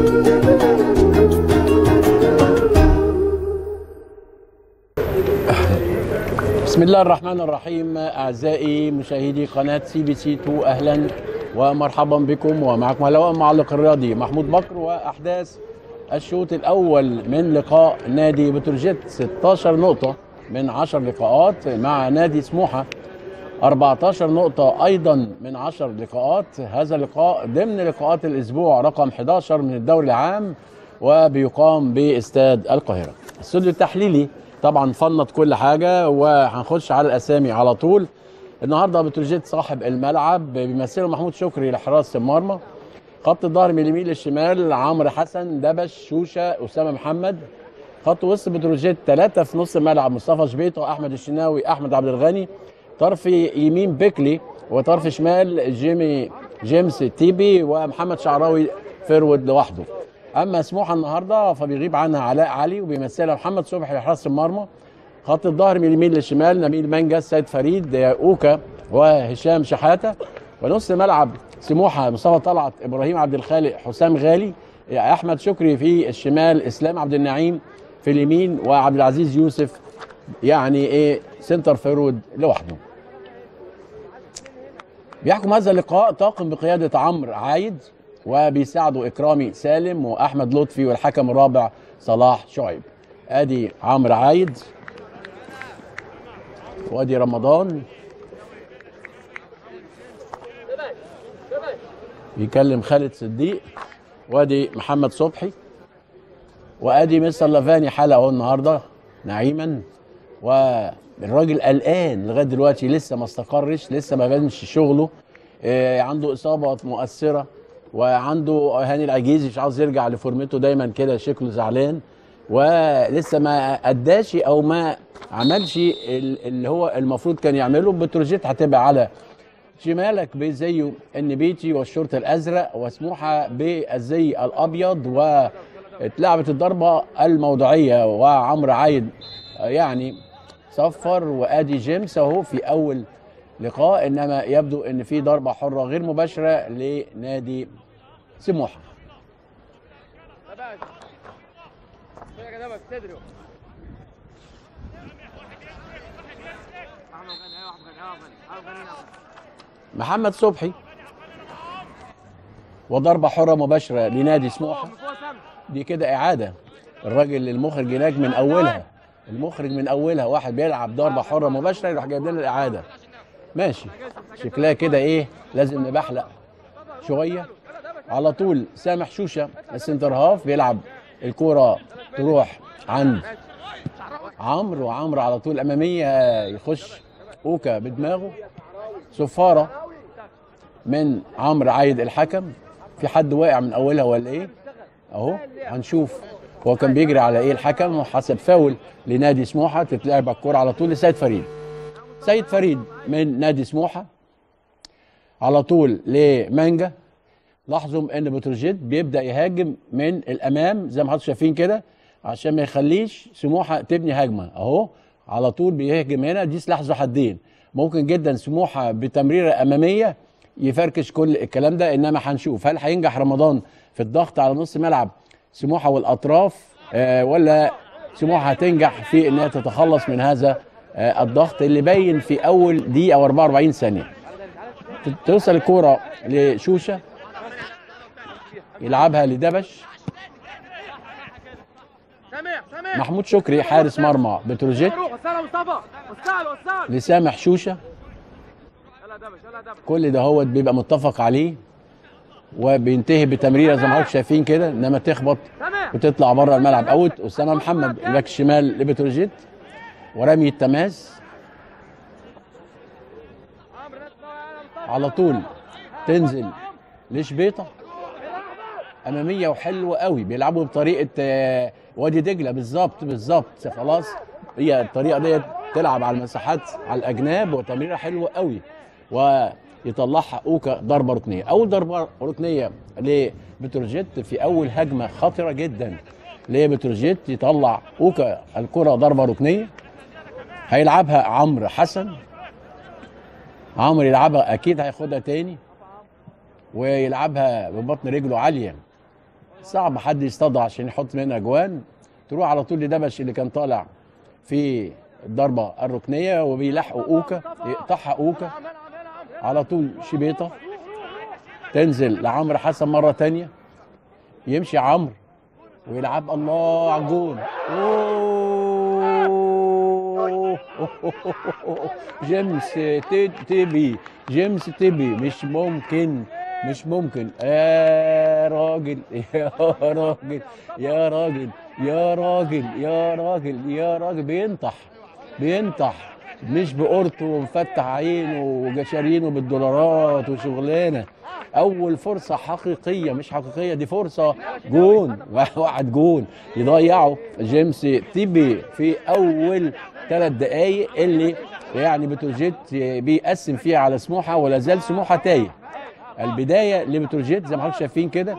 بسم الله الرحمن الرحيم اعزائي مشاهدي قناه سي بي سي 2 اهلا ومرحبا بكم ومعكم هلا المعلق الرياضي محمود بكر واحداث الشوط الاول من لقاء نادي بتروجيت 16 نقطه من 10 لقاءات مع نادي سموحه 14 نقطة أيضا من 10 لقاءات هذا اللقاء ضمن لقاءات الأسبوع رقم 11 من الدوري العام وبيقام باستاد القاهرة الاستوديو التحليلي طبعا فنط كل حاجة وهنخش على الأسامي على طول النهارده بتروجيت صاحب الملعب بيمثله محمود شكري لحراسة المرمى خط الظهر من اليمين للشمال عمرو حسن دبش شوشة أسامة محمد خط وسط بتروجيت ثلاثة في نص الملعب مصطفى شبيطة أحمد الشناوي أحمد عبد الغني طرف يمين بيكلي وطرف شمال جيمي جيمس تيبي ومحمد شعراوي فرود لوحده اما سموحه النهارده فبيغيب عنها علاء علي وبيمثلها محمد صبحي لحراسه المرمى خط الظهر من اليمين للشمال نبيل منجا سيد فريد اوكا وهشام شحاته ونص ملعب سموحه مصطفى طلعت ابراهيم عبد الخالق حسام غالي احمد شكري في الشمال اسلام عبد النعيم في اليمين وعبد العزيز يوسف يعني ايه سنتر فيرود لوحده بيحكم هذا اللقاء طاقم بقيادة عمرو عايد وبيساعده إكرامي سالم وأحمد لطفي والحكم الرابع صلاح شعيب أدي عمرو عايد وأدي رمضان بيكلم خالد صديق وأدي محمد صبحي وأدي مستر لافاني حلقة أهو النهارده نعيما والراجل قلقان لغايه دلوقتي لسه ما استقرش لسه ما بانش شغله آه عنده اصابه مؤثره وعنده هاني العجيزي مش عاوز يرجع لفورمته دايما كده شكله زعلان ولسه ما اداش او ما عملش اللي هو المفروض كان يعمله بتروجيت هتبقى على شمالك بزيه النبيتي والشرطه الازرق وسموحه بالزي الابيض واتلعبت الضربه الموضوعيه وعمرو عايد يعني صفر وادي جيمس اهو في اول لقاء انما يبدو ان في ضربه حره غير مباشره لنادي سموحه محمد صبحي وضربه حره مباشره لنادي سموحه دي كده اعاده الراجل المخرج هناك من اولها المخرج من اولها واحد بيلعب ضربه حره مباشره يروح جايب لنا الاعاده ماشي شكلها كده ايه لازم نبحلق شويه على طول سامح شوشه السنتر هاف بيلعب الكوره تروح عند عمرو وعمرو على طول اماميه يخش اوكا بدماغه صفاره من عمرو عايد الحكم في حد واقع من اولها ولا ايه اهو هنشوف هو كان بيجري على ايه الحكم وحسب فاول لنادي سموحه تتلعب الكوره على طول لسيد فريد سيد فريد من نادي سموحه على طول لمانجا لاحظوا ان بتروجيت بيبدا يهاجم من الامام زي ما حضرتك شايفين كده عشان ما يخليش سموحه تبني هجمه اهو على طول بيهجم هنا دي سلاح ذو حدين ممكن جدا سموحه بتمريره اماميه يفركش كل الكلام ده انما هنشوف هل هينجح رمضان في الضغط على نص ملعب سموحه والاطراف آه ولا سموحه هتنجح في انها تتخلص من هذا آه الضغط اللي باين في اول دقيقه و44 ثانيه توصل الكوره لشوشه يلعبها لدبش محمود شكري حارس مرمى بتروجيت لسامح شوشه كل ده هو بيبقى متفق عليه وبينتهي بتمريره زي ما حضرتك شايفين كده انما تخبط وتطلع بره الملعب اوت اسامه محمد الباك الشمال لبتروجيت ورمي التماس على طول تنزل لشبيطه اماميه وحلوه قوي بيلعبوا بطريقه وادي دجله بالظبط بالظبط خلاص هي الطريقه ديت تلعب على المساحات على الاجناب وتمريره حلوه قوي ويطلعها اوكا ضربه ركنيه اول ضربه ركنيه لبتروجيت في اول هجمه خطره جدا لبتروجيت يطلع اوكا الكره ضربه ركنيه هيلعبها عمرو حسن عمرو يلعبها اكيد هياخدها تاني ويلعبها ببطن رجله عاليه صعب حد يصطادها عشان يحط منها اجوان تروح على طول لدبش اللي كان طالع في الضربه الركنيه وبيلاحقوا اوكا يقطعها اوكا على طول شبيطه تنزل لعمرو حسن مره تانية يمشي عمرو ويلعب الله على الجون أوه. جيمس تي- تيبي جيمس تيبي مش ممكن مش ممكن يا راجل يا راجل يا راجل يا راجل يا راجل يا راجل بينطح بينطح مش بقرته ومفتح عينه وجشارينه بالدولارات وشغلانه اول فرصه حقيقيه مش حقيقيه دي فرصه جون واحد جون يضيعه جيمس تيبي في اول ثلاث دقائق اللي يعني بتروجيت بيقسم فيها على سموحه ولا زال سموحه تايه البدايه لبتروجيت زي ما حضرتك شايفين كده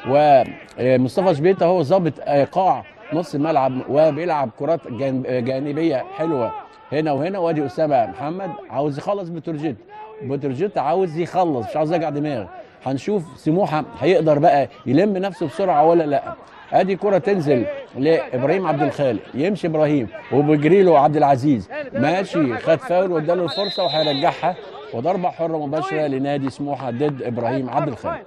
ومصطفى شبيطه هو ظابط ايقاع نص الملعب وبيلعب كرات جان- جانبيه حلوه هنا وهنا وادي اسامه محمد عاوز يخلص بتروجيت بتروجيت عاوز يخلص مش عاوز يرجع دماغ هنشوف سموحه هيقدر بقى يلم نفسه بسرعه ولا لا ادي كره تنزل لابراهيم عبد الخالق يمشي ابراهيم وبيجري له عبد العزيز ماشي خد فاول واداله الفرصه وهيرجعها وضربه حره مباشره لنادي سموحه ضد ابراهيم عبد الخالق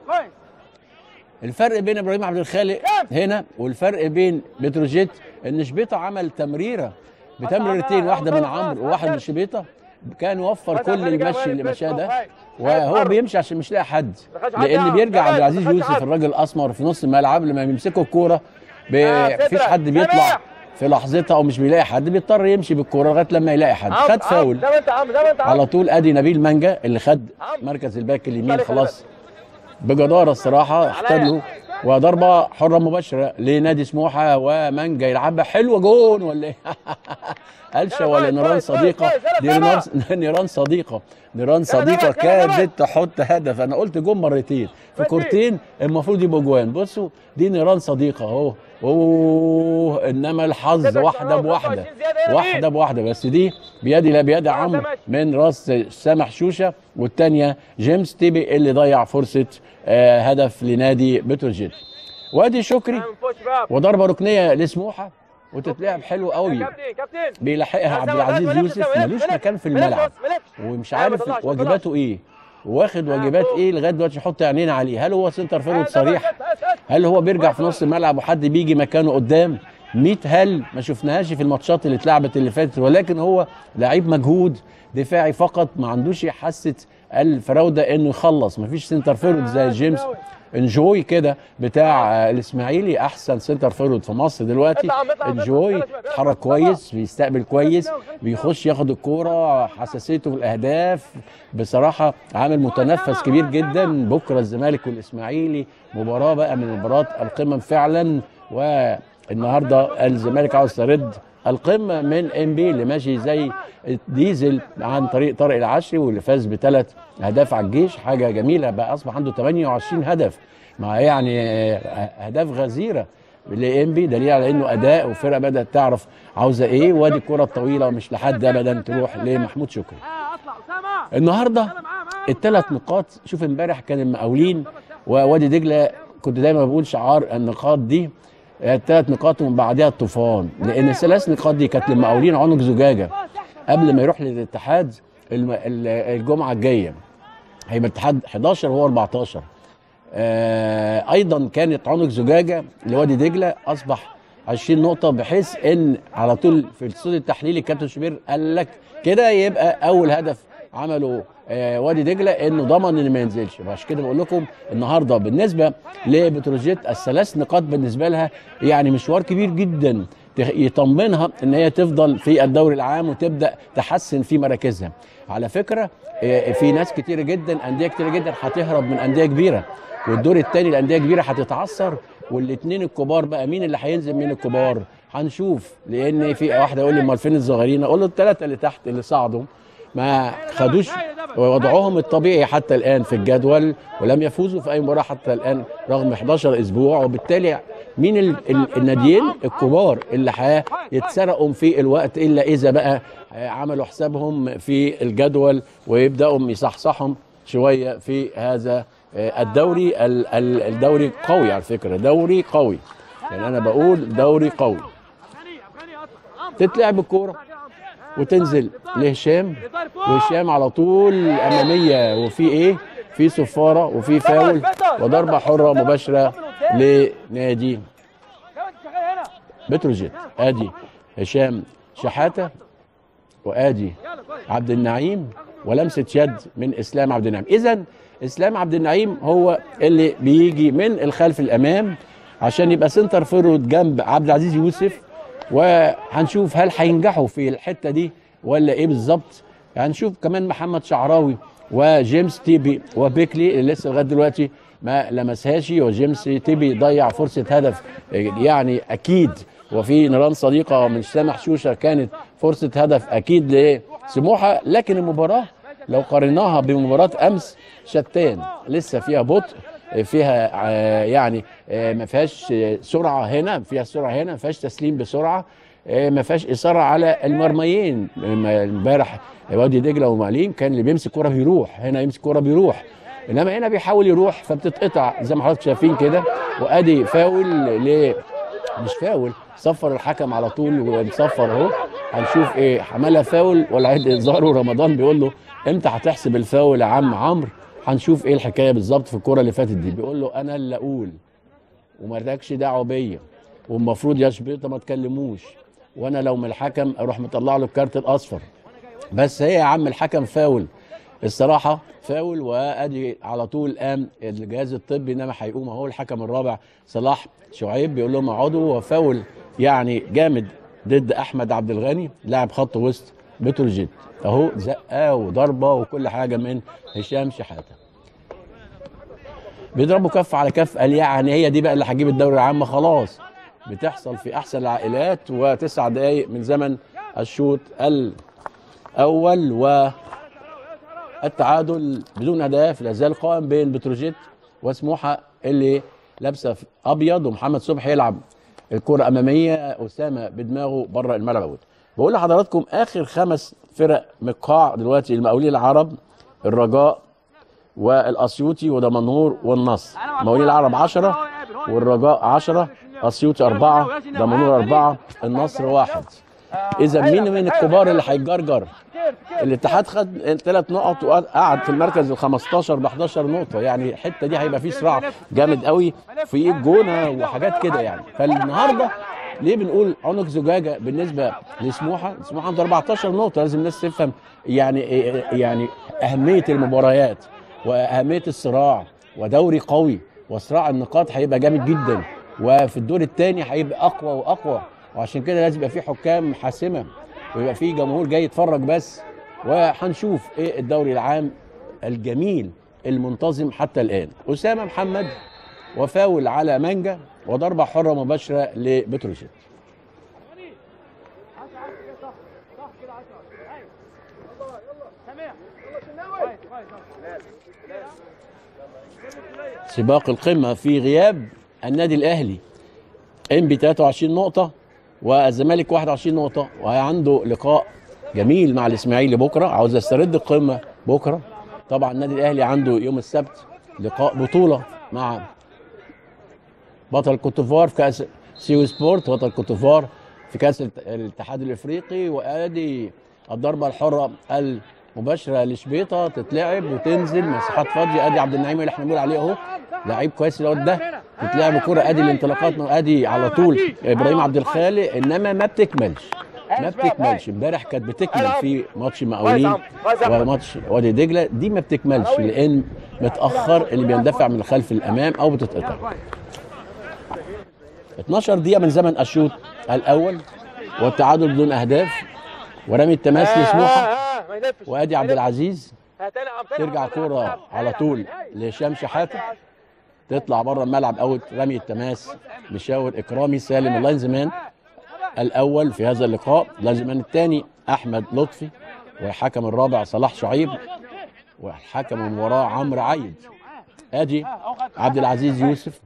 الفرق بين ابراهيم عبد الخالق هنا والفرق بين بتروجيت ان شبيطه عمل تمريره بتمريرتين واحده من عمرو وواحد من شبيطه كان وفر كل المشي اللي مشاه ده وهو بيمشي عشان مش لاقي حد لان بيرجع عبد العزيز يوسف الراجل الاسمر في نص الملعب لما بيمسكوا الكوره مفيش حد بيطلع في لحظتها او مش بيلاقي حد بيضطر يمشي بالكوره لغايه لما يلاقي حد خد فاول زي ما انت عم زي ما انت عم على طول ادي نبيل مانجا اللي خد مركز الباك اليمين خلاص بجداره الصراحه احتل وضربه حره مباشره لنادي سموحه ومانجا يلعبها حلوه جون ولا ايه؟ قلشه ولا نيران صديقه دي نيران نيران صديقه نيران صديقه كادت تحط هدف انا قلت جون مرتين في كورتين المفروض يبقوا جوان بصوا دي نيران صديقه اهو اوه انما الحظ واحده بواحده واحده بواحده بس دي بيدي لا بيد عمرو من راس سامح شوشه والثانيه جيمس تيبي اللي ضيع فرصه آه، هدف لنادي بتروجيت وادي شكري وضربه ركنيه لسموحه وتتلعب حلو قوي كابتن كابتن بيلاحقها عبد العزيز يوسف ملوش مكان في الملعب ومش عارف واجباته ايه واخد واجبات ايه لغايه دلوقتي يحط عينينا عليه هل هو سنتر فورورد صريح هل هو بيرجع في نص الملعب وحد بيجي مكانه قدام 100 هل ما شفناهاش في الماتشات اللي اتلعبت اللي فاتت ولكن هو لعيب مجهود دفاعي فقط ما عندوش حاسه الفراوده انه يخلص ما فيش سنتر فورورد زي جيمس انجوي كده بتاع آه، الاسماعيلي احسن سنتر فورورد في مصر دلوقتي اطلع عم، اطلع عم، انجوي اطلع شوية. اتحرك كويس بيستقبل كويس بيخش ياخد الكوره حساسيته في الاهداف بصراحه عامل متنفس كبير جدا بكره الزمالك والاسماعيلي مباراه بقى من مباريات القمم فعلا والنهارده الزمالك عاوز يسترد القمه من ام بي اللي ماشي زي ديزل عن طريق طارق العشري واللي فاز بثلاث اهداف على الجيش حاجه جميله بقى اصبح عنده 28 هدف مع يعني آه، اهداف غزيره لام بي دليل على انه اداء وفرقه بدات تعرف عاوزه ايه وادي الكره الطويله مش لحد ابدا تروح لمحمود شكري اطلع اسامه النهارده الثلاث نقاط شوف امبارح كان المقاولين ووادي دجله كنت دايما بقول شعار النقاط دي الثلاث نقاط ومن بعدها الطوفان لان الثلاث نقاط دي كانت للمقاولين عنق زجاجه قبل ما يروح للاتحاد الم- ال- الجمعه الجايه هيبقى الاتحاد 11 وهو 14 آه ايضا كانت عنق زجاجه لوادي دجله اصبح 20 نقطه بحيث ان على طول في الاستوديو التحليلي كابتن شوبير قال لك كده يبقى اول هدف عمله آه وادي دجله انه ضمن ان ما ينزلش عشان كده بقول لكم النهارده بالنسبه لبتروجيت الثلاث نقاط بالنسبه لها يعني مشوار كبير جدا تخ- يطمنها ان هي تفضل في الدوري العام وتبدا تحسن في مراكزها على فكره آه، في ناس كتيره جدا انديه كتيره جدا هتهرب من انديه كبيره والدور الثاني الانديه كبيره هتتعثر والاثنين الكبار بقى مين اللي هينزل مين الكبار هنشوف لان في واحده يقول لي امال فين الصغيرين اقول له الثلاثه اللي تحت اللي صعدوا ما خدوش وضعهم الطبيعي حتى الان في الجدول ولم يفوزوا في اي مباراه حتى الان رغم 11 اسبوع وبالتالي مين ال ال الناديين الكبار اللي هيتسرقوا في الوقت الا اذا بقى عملوا حسابهم في الجدول ويبداوا يصحصحهم شويه في هذا آه، الدوري ال- ال- الدوري قوي على فكره دوري قوي يعني انا بقول دوري قوي افغاني افغاني اطلع تتلعب الكوره وتنزل لهشام وهشام على طول اماميه وفي ايه في صفاره وفي فاول وضربه حره مباشره لنادي كمان شغال هنا بتروجيت ادي هشام شحاته وادي يلا كويس عبد النعيم ولمسه يد من اسلام عبد النعيم اذا اسلام عبد النعيم هو اللي بيجي من الخلف الامام عشان يبقى سنتر فورورد جنب عبد العزيز يوسف وهنشوف هل هينجحوا في الحته دي ولا ايه بالظبط هنشوف كمان محمد شعراوي وجيمس تيبي وبيكلي اللي لسه لغايه دلوقتي ما لمسهاش وجيمس تيبي ضيع فرصه هدف يعني اكيد وفي نيران صديقه من سامح شوشه كانت فرصه هدف اكيد لسموحه لكن المباراه لو قارناها بمباراه امس شتان لسه فيها بطء فيها آه، يعني آه، ما فيهاش آه، سرعه هنا فيها سرعه هنا ما فيهاش تسليم بسرعه آه، ما فيهاش اثاره على المرميين م- امبارح وادي دجله ومعليم كان اللي بيمسك كوره بيروح هنا يمسك كوره بيروح انما هنا بيحاول يروح فبتتقطع زي ما حضرتك شايفين كده وادي فاول ل مش فاول صفر الحكم على طول ومصفر اهو هنشوف ايه عملها فاول ولا عيد انذار ورمضان بيقول له امتى هتحسب الفاول يا عم عمرو هنشوف ايه الحكايه بالظبط في الكوره اللي فاتت دي بيقول له انا اللي اقول ومالكش دعوه بيا والمفروض يا شبيطه ما تكلموش وانا لو من الحكم اروح مطلع له الكارت الاصفر بس هي يا عم الحكم فاول الصراحه فاول وادي على طول قام الجهاز الطبي انما هيقوم اهو الحكم الرابع صلاح شعيب بيقول لهم اقعدوا وفاول يعني جامد ضد احمد عبد الغني لاعب خط وسط بتروجيت اهو زقه وضربه وكل حاجه من هشام شحاته بيضربوا كف على كف قال يعني هي دي بقى اللي هتجيب الدوري العام خلاص بتحصل في احسن العائلات وتسع دقائق من زمن الشوط الاول والتعادل بدون اهداف لا زال قائم بين بتروجيت وسموحه اللي لابسه في ابيض ومحمد صبحي يلعب الكره اماميه اسامه بدماغه بره الملعب أوت. بقول لحضراتكم اخر خمس فرق من القاع دلوقتي المقاولين العرب الرجاء والاسيوطي ودمنهور والنصر المقاولين العرب 10 والرجاء 10 اسيوطي 4 دمنهور 4 النصر واحد اذا مين من الكبار اللي هيتجرجر الاتحاد خد ثلاث نقط وقعد في المركز ال 15 ب 11 نقطه يعني الحته دي هيبقى فيه صراع جامد قوي في الجونه وحاجات كده يعني فالنهارده ليه بنقول عنق زجاجه بالنسبه لسموحه؟ سموحه عنده 14 نقطه لازم الناس تفهم يعني يعني اهميه المباريات واهميه الصراع ودوري قوي وصراع النقاط هيبقى جامد جدا وفي الدور الثاني هيبقى اقوى واقوى وعشان كده لازم يبقى في حكام حاسمه ويبقى في جمهور جاي يتفرج بس وهنشوف ايه الدوري العام الجميل المنتظم حتى الان اسامه محمد وفاول على مانجا وضربه حره مباشره لبتروجيت سباق القمه في غياب النادي الاهلي انبي 23 نقطه والزمالك 21 نقطه وعنده لقاء جميل مع الاسماعيلي بكره عاوز يسترد القمه بكره طبعا النادي الاهلي عنده يوم السبت لقاء بطوله مع بطل كوتيفوار في كاس سيو سبورت بطل كوتيفوار في كاس الاتحاد الافريقي وادي الضربه الحره المباشره لشبيطه تتلعب وتنزل مساحات فاضيه ادي عبد النعيم اللي احنا بنقول عليه اهو لعيب كويس الواد ده تتلعب الكره ادي الانطلاقات ادي على طول ابراهيم عبد الخالق انما ما بتكملش ما بتكملش امبارح كانت بتكمل في ماتش مقاولين وماتش وادي دجله دي ما بتكملش لان متاخر اللي بيندفع من الخلف الامام او بتتقطع 12 دقيقه من زمن الشوط الاول والتعادل بدون اهداف ورمي التماس لسموحه وادي عبد العزيز ترجع كوره على طول لهشام شحاته تطلع بره الملعب اوت رمي التماس مشاور اكرامي سالم اللاينزمان الاول في هذا اللقاء اللاينزمان الثاني احمد لطفي والحكم الرابع صلاح شعيب والحكم من وراه عمرو عيد ادي عبد العزيز يوسف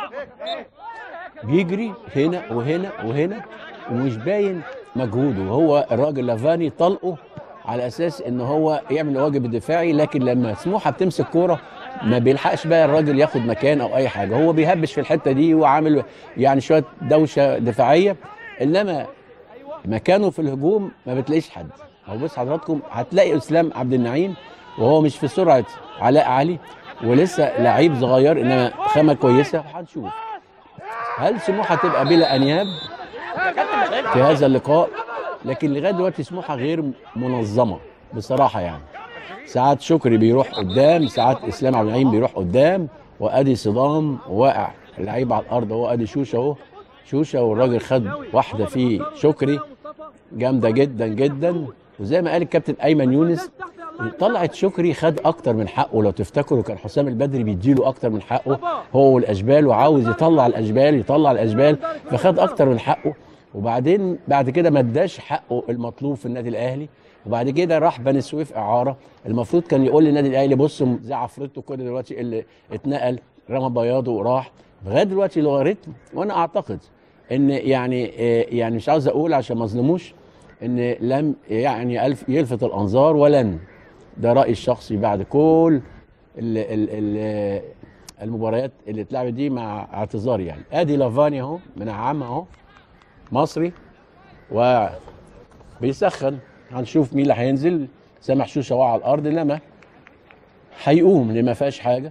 بيجري هنا وهنا وهنا ومش باين مجهوده وهو الراجل لافاني طلقه على اساس ان هو يعمل الواجب الدفاعي لكن لما سموحه بتمسك كوره ما بيلحقش بقى الراجل ياخد مكان او اي حاجه هو بيهبش في الحته دي وعامل يعني شويه دوشه دفاعيه انما مكانه في الهجوم ما بتلاقيش حد هو بص حضراتكم هتلاقي اسلام عبد النعيم وهو مش في سرعه علاء علي ولسه لعيب صغير انما خامه كويسه وهنشوف هل سموحه تبقى بلا انياب في هذا اللقاء لكن لغايه دلوقتي سموحه غير منظمه بصراحه يعني ساعات شكري بيروح قدام ساعات اسلام عبد النعيم بيروح قدام وادي صدام واقع اللعيب على الارض اهو ادي شوشه اهو شوشه والراجل خد واحده في شكري جامده جدا جدا وزي ما قال الكابتن ايمن يونس طلعت شكري خد اكتر من حقه لو تفتكروا كان حسام البدري بيديله اكتر من حقه هو والاشبال وعاوز يطلع الاشبال يطلع الاشبال فخد اكتر من حقه وبعدين بعد كده ما اداش حقه المطلوب في النادي الاهلي وبعد كده راح بني سويف اعاره المفروض كان يقول للنادي الاهلي بص زي عفرته كده دلوقتي اللي اتنقل رمى بياضه وراح لغايه دلوقتي لوغاريتم وانا اعتقد ان يعني آه، يعني مش عاوز اقول عشان ما اظلموش ان لم يعني ألف يلفت الانظار ولن ده رايي الشخصي بعد كل ال ال ال المباريات اللي اتلعبت دي مع اعتذاري يعني ادي لافاني اهو منعم اهو مصري و بيسخن هنشوف مين اللي هينزل سامح شوشه وقع على الارض انما هيقوم اللي ما فيهاش حاجه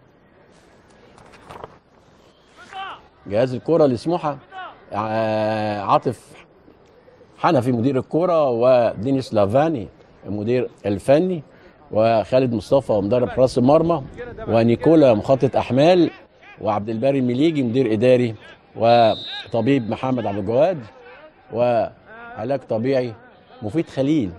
جهاز الكره لسموحه ع- عاطف حنفي مدير الكره ودينيس لافاني المدير الفني وخالد مصطفى مدرب حراس المرمى ونيكولا مخطط احمال وعبد الباري المليجي مدير اداري وطبيب محمد عبد الجواد وعلاج طبيعي مفيد خليل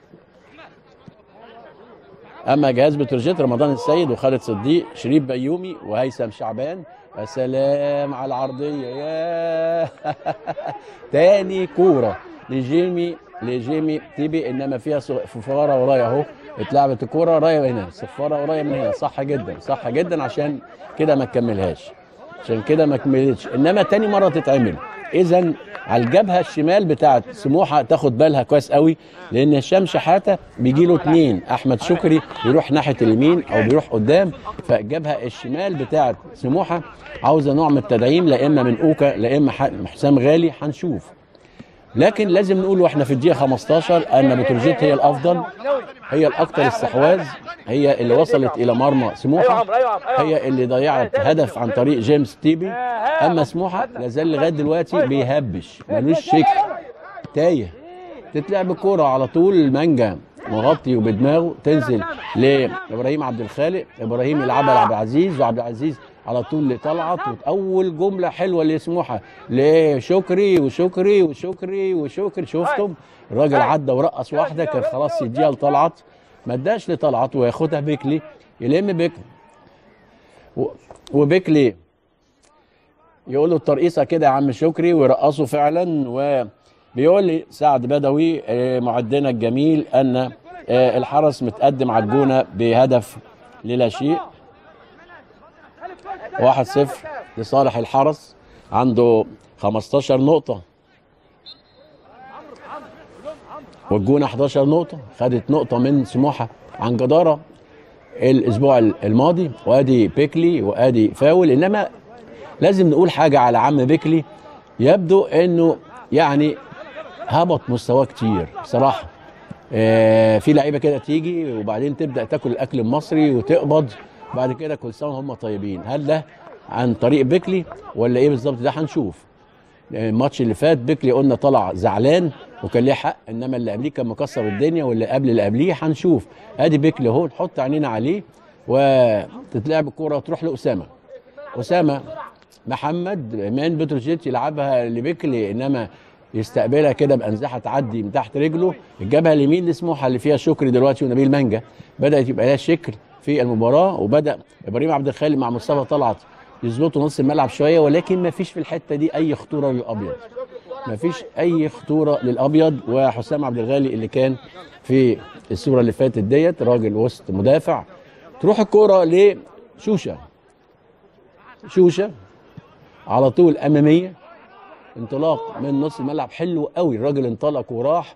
اما جهاز بتروجيت رمضان السيد وخالد صديق شريف بيومي وهيثم شعبان يا سلام على العرضيه يا تاني كوره لجيمي لجيمي تيبي انما فيها صفاره ورايا اهو اتلعبت الكوره رايه هنا صفاره ورايا من هنا صح جدا صح جدا عشان كده ما تكملهاش عشان كده ما كملتش انما تاني مره تتعمل اذا على الجبهه الشمال بتاعت سموحه تاخد بالها كويس قوي لان هشام شحاته بيجي له اتنين احمد شكري بيروح ناحيه اليمين او بيروح قدام فالجبهه الشمال بتاعت سموحه عاوزه نوع من التدعيم لا اما من اوكا لا اما ح- حسام غالي هنشوف لكن لازم نقول واحنا في الدقيقه 15 ان بتروجيت هي الافضل هي الاكثر استحواذ هي اللي وصلت الى مرمى ايوه يا سموحه عمرو ايوه يا عمرو أيوة. هي اللي ضيعت هدف عن طريق جيمس تيبي اما سموحه لازال لغايه دلوقتي بيهبش ملوش شكل تايه تتلعب الكوره على طول مانجا مغطي وبدماغه تنزل لابراهيم عبد الخالق ابراهيم يلعبها لعبد العزيز وعبد العزيز على طول لطلعت واول جمله حلوه لسموحه لشكري وشكري وشكري وشكري شفتم الراجل عدى ورقص واحده كان خلاص يديها لطلعت ما اداش لطلعت وياخدها بيكلي يلم بيكلي و- وبيكلي يقول له الترقيصه كده يا عم شكري ويرقصه فعلا وبيقول لي سعد بدوي آه، معدنا الجميل ان آه، الحرس متقدم على الجونه بهدف للا شيء 1-0 لصالح الحرس عنده 15 نقطه والجونه 11 نقطه خدت نقطه من سموحه عن جداره الاسبوع الماضي وادي بيكلي وادي فاول انما لازم نقول حاجه على عم بيكلي يبدو انه يعني هبط مستواه كتير بصراحه آه في لعيبه كده تيجي وبعدين تبدا تاكل الاكل المصري وتقبض بعد كده كل سنه هم طيبين هل ده عن طريق بيكلي ولا ايه بالظبط ده هنشوف الماتش اللي فات بيكلي قلنا طلع زعلان وكان ليه حق انما اللي قبليه كان مكسر الدنيا واللي قبل اللي قبليه هنشوف ادي بيكلي اهو نحط عينينا عليه وتتلعب الكوره وتروح لاسامه اسامه محمد من بتروجيت يلعبها لبيكلي انما يستقبلها كده بانزاحه تعدي من تحت رجله الجبهه اليمين لسموحه اللي فيها شكري دلوقتي ونبيل مانجا بدات يبقى لها شكل في المباراه وبدا ابراهيم عبد الخالق مع مصطفى طلعت يظبطوا نص الملعب شويه ولكن ما فيش في الحته دي اي خطوره للابيض ما فيش اي خطوره للابيض وحسام عبد الغالي اللي كان في الصوره اللي فاتت ديت راجل وسط مدافع تروح الكوره لشوشه شوشه على طول اماميه انطلاق من نص الملعب حلو قوي الراجل انطلق وراح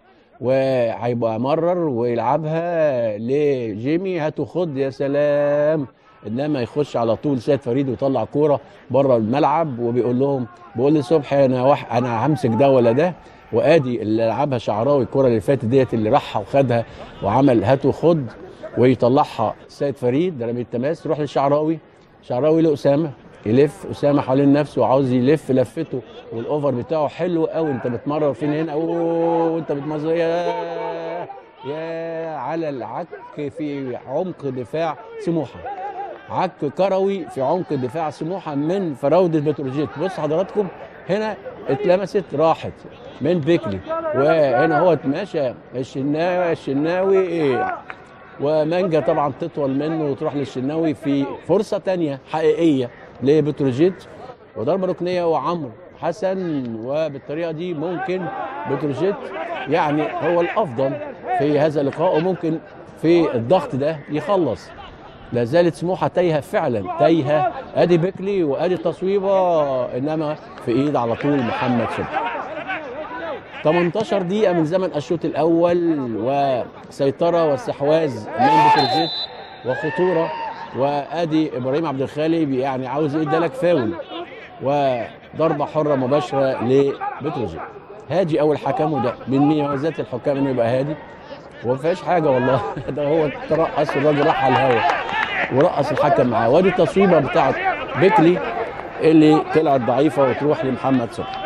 وهيبقى مرر ويلعبها لجيمي هاتوا خد يا سلام انما يخش على طول سيد فريد ويطلع كوره بره الملعب وبيقول لهم بيقول لي صبحي انا وح... انا همسك ده ولا ده وادي اللي لعبها شعراوي الكره اللي فاتت ديت اللي راحها وخدها وعمل هات وخد ويطلعها سيد فريد ده رمي التماس تروح للشعراوي شعراوي لاسامه يلف اسامه حوالين نفسه وعاوز يلف لفته والاوفر بتاعه حلو قوي انت بتمرر فين هنا اوه وانت بتمزر يا يا على العك في عمق دفاع سموحه عك كروي في عمق دفاع سموحه من فراوده بتروجيت بص حضراتكم هنا اتلمست راحت من بيكلي وهنا هو ماشي الشناوي الشناوي ايه ومانجا طبعا تطول منه وتروح للشناوي في فرصه تانية حقيقيه لبتروجيت وضربه ركنيه وعمرو حسن وبالطريقه دي ممكن بتروجيت يعني هو الافضل في هذا اللقاء وممكن في الضغط ده يخلص لا زالت سموحه تايهه فعلا تايهه ادي بيكلي وادي تصويبه انما في ايد على طول محمد صبحي 18 دقيقة من زمن الشوط الأول وسيطرة واستحواذ من بتروجيت وخطورة وادي ابراهيم عبد الخالق يعني عاوز يدي لك فاول وضربة حرة مباشرة لبتروجيت هادي أول حكم وده من مميزات الحكام إنه يبقى هادي وما فيهاش حاجة والله ده هو ترقص الراجل راح على الهوا ورقص الحكم معاه وادي التصويبة بتاعت بيكلي اللي طلعت ضعيفة وتروح لمحمد صبحي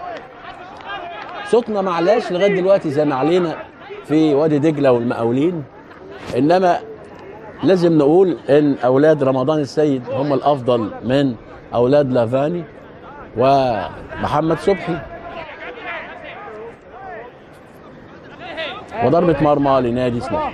صوتنا معلاش لغايه دلوقتي زي ما علينا في وادي دجله والمقاولين انما لازم نقول ان اولاد رمضان السيد هم الافضل من اولاد لافاني ومحمد صبحي وضربة مرمى لنادي سموحة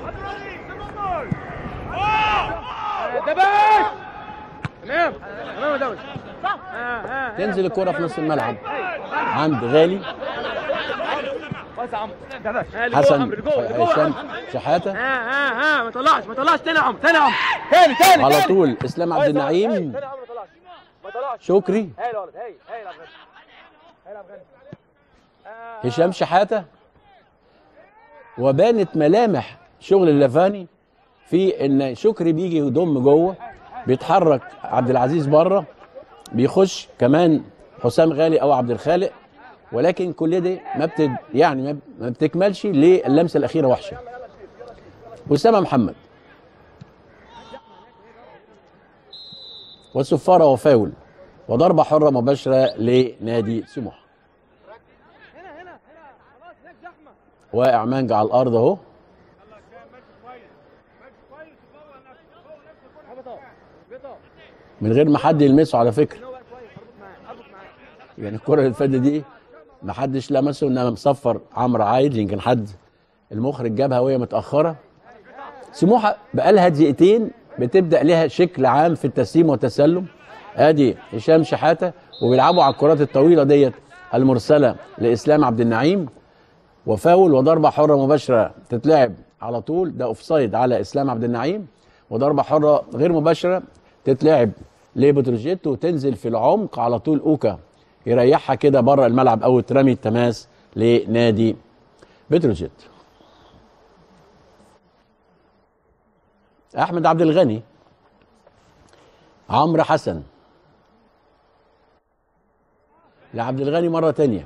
دبش تمام تمام يا دبش صح ها ها تنزل الكرة في نص الملعب عند غالي كويس يا عمرو دبش حسن هشام شحاتة ها ها ها ما طلعش ما طلعش تاني يا عمرو تاني يا عمرو تاني تاني على تاني. طول اسلام عبد كويس يا عمرو. النعيم تاني يا عمرو ما طلعش ما طلعش شكري هايل يا ولد هايل هايل يا ابغاني هايل يا ابغاني آه، هشام شحاتة وبانت ملامح شغل اللافاني في ان شكري بيجي يضم جوه بيتحرك عبد العزيز بره بيخش كمان حسام غالي او عبد الخالق ولكن كل ده ما بت يعني ما- ما بتكملش للمسه الاخيره وحشه اسامه محمد والصفاره وفاول وضربه حره مباشره لنادي سموحه هنا هنا هنا خلاص هناك زحمه واقع مانجا على الارض اهو هبطه هبطه من غير ما حد يلمسه على فكره هو بقى كويس اربط معاه اربط معاه يعني الكره اللي فاتت دي ما حدش لمسه انما مصفر عمرو عايد يمكن حد المخرج جابها وهي متاخره سموحه بقالها دقيقتين بتبدا لها شكل عام في التسليم والتسلم ادي هشام شحاته وبيلعبوا على الكرات الطويله ديت المرسله لاسلام عبد النعيم وفاول وضربه حره مباشره تتلعب على طول ده اوفسايد على اسلام عبد النعيم وضربه حره غير مباشره تتلعب لبتروجيت وتنزل في العمق على طول اوكا يريحها كده بره الملعب او ترمي التماس لنادي بتروجيت احمد عبد الغني عمرو حسن لعبد الغني مره تانية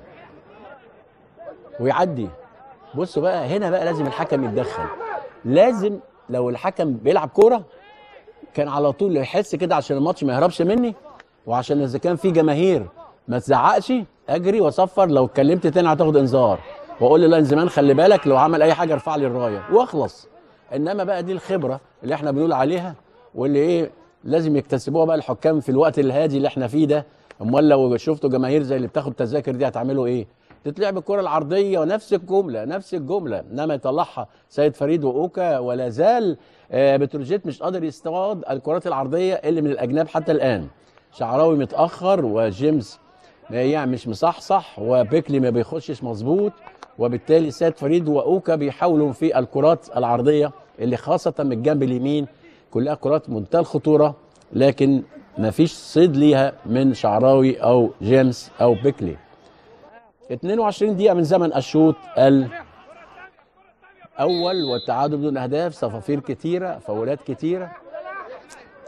ويعدي بصوا بقى هنا بقى لازم الحكم يتدخل لازم لو الحكم بيلعب كوره كان على طول يحس كده عشان الماتش ما يهربش مني وعشان اذا كان في جماهير ما تزعقش اجري واصفر لو اتكلمت تاني هتاخد انذار واقول للاين زمان خلي بالك لو عمل اي حاجه ارفع لي الرايه واخلص انما بقى دي الخبره اللي احنا بنقول عليها واللي ايه لازم يكتسبوها بقى الحكام في الوقت الهادي اللي احنا فيه ده امال لو شفتوا جماهير زي اللي بتاخد تذاكر دي هتعملوا ايه تتلعب الكره العرضيه ونفس الجمله نفس الجمله انما يطلعها سيد فريد واوكا ولا زال آه، بتروجيت مش قادر يستوعب الكرات العرضيه اللي من الاجناب حتى الان شعراوي متاخر وجيمس يعني مش مصحصح وبيكلي ما بيخشش مظبوط وبالتالي سيد فريد واوكا بيحاولوا في الكرات العرضيه اللي خاصه من الجنب اليمين كلها كرات منتهى الخطوره لكن ما فيش صيد ليها من شعراوي او جيمس او بيكلي 22 دقيقة من زمن الشوط الأول والتعادل بدون أهداف صفافير كتيرة فاولات كتيرة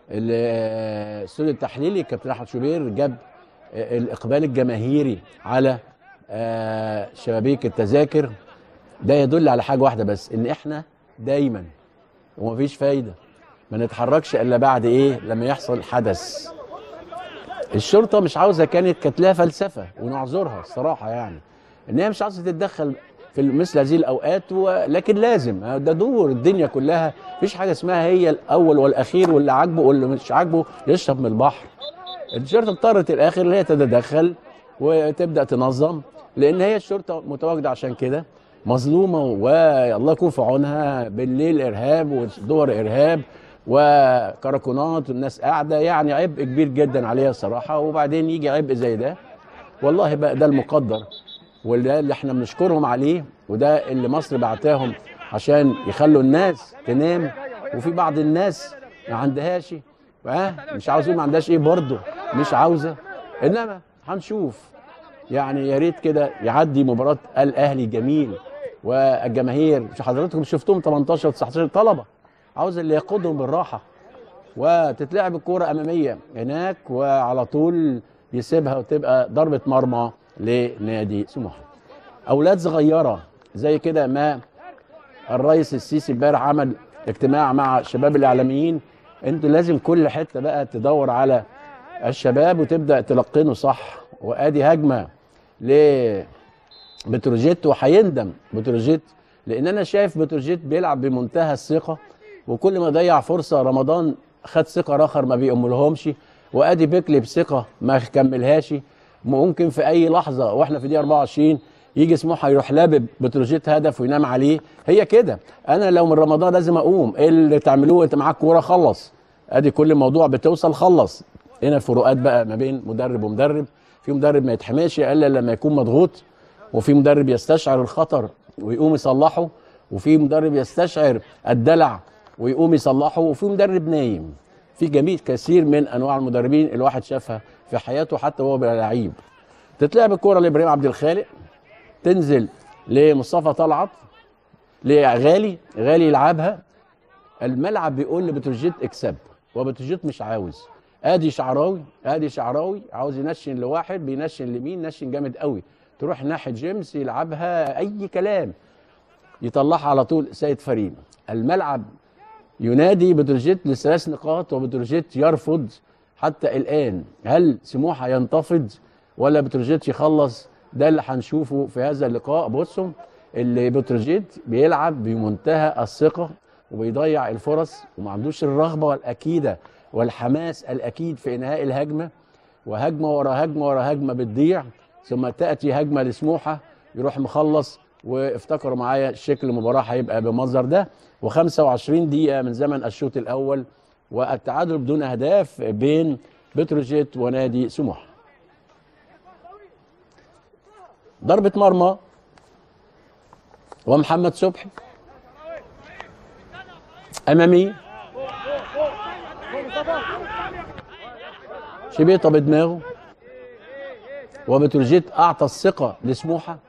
ال- الاستوديو التحليلي كابتن احمد شوبير جاب آه، الاقبال الجماهيري على آه، شبابيك التذاكر ده يدل على حاجه واحده بس ان احنا دايما ومفيش فايده ما نتحركش الا بعد ايه لما يحصل حدث الشرطه مش عاوزه كانت كانت لها فلسفه ونعذرها الصراحه يعني ان هي مش عاوزه تتدخل في مثل هذه الاوقات ولكن لازم ده دور الدنيا كلها مفيش حاجه اسمها هي الاول والاخير واللي عاجبه واللي مش عاجبه يشرب من البحر الشرطه اضطرت الاخر ان هي تتدخل وتبدا تنظم لان هي الشرطه متواجده عشان كده مظلومه والله يكون في عونها بالليل ارهاب ودور ارهاب وكراكونات والناس قاعده يعني عبء كبير جدا عليها الصراحه وبعدين يجي عبء زي ده والله بقى ده المقدر وده اللي احنا بنشكرهم عليه وده اللي مصر بعتاهم عشان يخلوا الناس تنام وفي بعض الناس ما عندهاش ها مش عاوز اقول ما عندهاش ايه برضه مش عاوزه انما هنشوف يعني يا ريت كده يعدي مباراه الاهلي جميل والجماهير مش حضراتكم شفتهم 18 19 طلبه عاوز اللي يقودهم بالراحه وتتلعب الكوره اماميه هناك وعلى طول يسيبها وتبقى ضربه مرمى لنادي سموحه اولاد صغيره زي كده ما الرئيس السيسي امبارح عمل اجتماع مع شباب الاعلاميين انتوا لازم كل حته بقى تدور على الشباب وتبدا تلقنه صح وادي هجمه لبتروجيت وهيندم بتروجيت لان انا شايف بتروجيت بيلعب بمنتهى الثقه وكل ما ضيع فرصه رمضان خد ثقه اخر ما بيأملهمش وادي بيكلي بثقه ما كملهاش ممكن في اي لحظه واحنا في دي 24 يجي سموحه يروح لابب بتروجيت هدف وينام عليه هي كده انا لو من رمضان لازم اقوم ايه اللي تعملوه انت معاك كوره خلص ادي كل الموضوع بتوصل خلص هنا الفروقات بقى ما بين مدرب ومدرب في مدرب ما يتحملش الا لما يكون مضغوط وفي مدرب يستشعر الخطر ويقوم يصلحه وفي مدرب يستشعر الدلع ويقوم يصلحه وفي مدرب نايم في جميع كثير من انواع المدربين الواحد شافها في حياته حتى وهو بيبقى لعيب تتلعب الكوره لابراهيم عبد الخالق تنزل لمصطفى طلعت لغالي غالي يلعبها الملعب بيقول لبتروجيت اكسب وبتروجيت مش عاوز ادي شعراوي ادي شعراوي عاوز ينشن لواحد بينشن لمين نشن جامد قوي تروح ناحيه جيمس يلعبها اي كلام يطلعها على طول سيد فريد الملعب ينادي بتروجيت لثلاث نقاط وبتروجيت يرفض حتى الان هل سموحه ينتفض ولا بتروجيت يخلص ده اللي هنشوفه في هذا اللقاء بصوا اللي بتروجيت بيلعب بمنتهى الثقه وبيضيع الفرص وما عندوش الرغبه والاكيده والحماس الاكيد في انهاء الهجمه وهجمه ورا هجمه ورا هجمه بتضيع ثم تاتي هجمه لسموحه يروح مخلص وافتكروا معايا شكل المباراه هيبقى بالمنظر ده و25 دقيقه من زمن الشوط الاول والتعادل بدون اهداف بين بتروجيت ونادي سموحه ضربه مرمى ومحمد صبحي امامي شبيطه بدماغه وبتروجيت اعطى الثقه لسموحه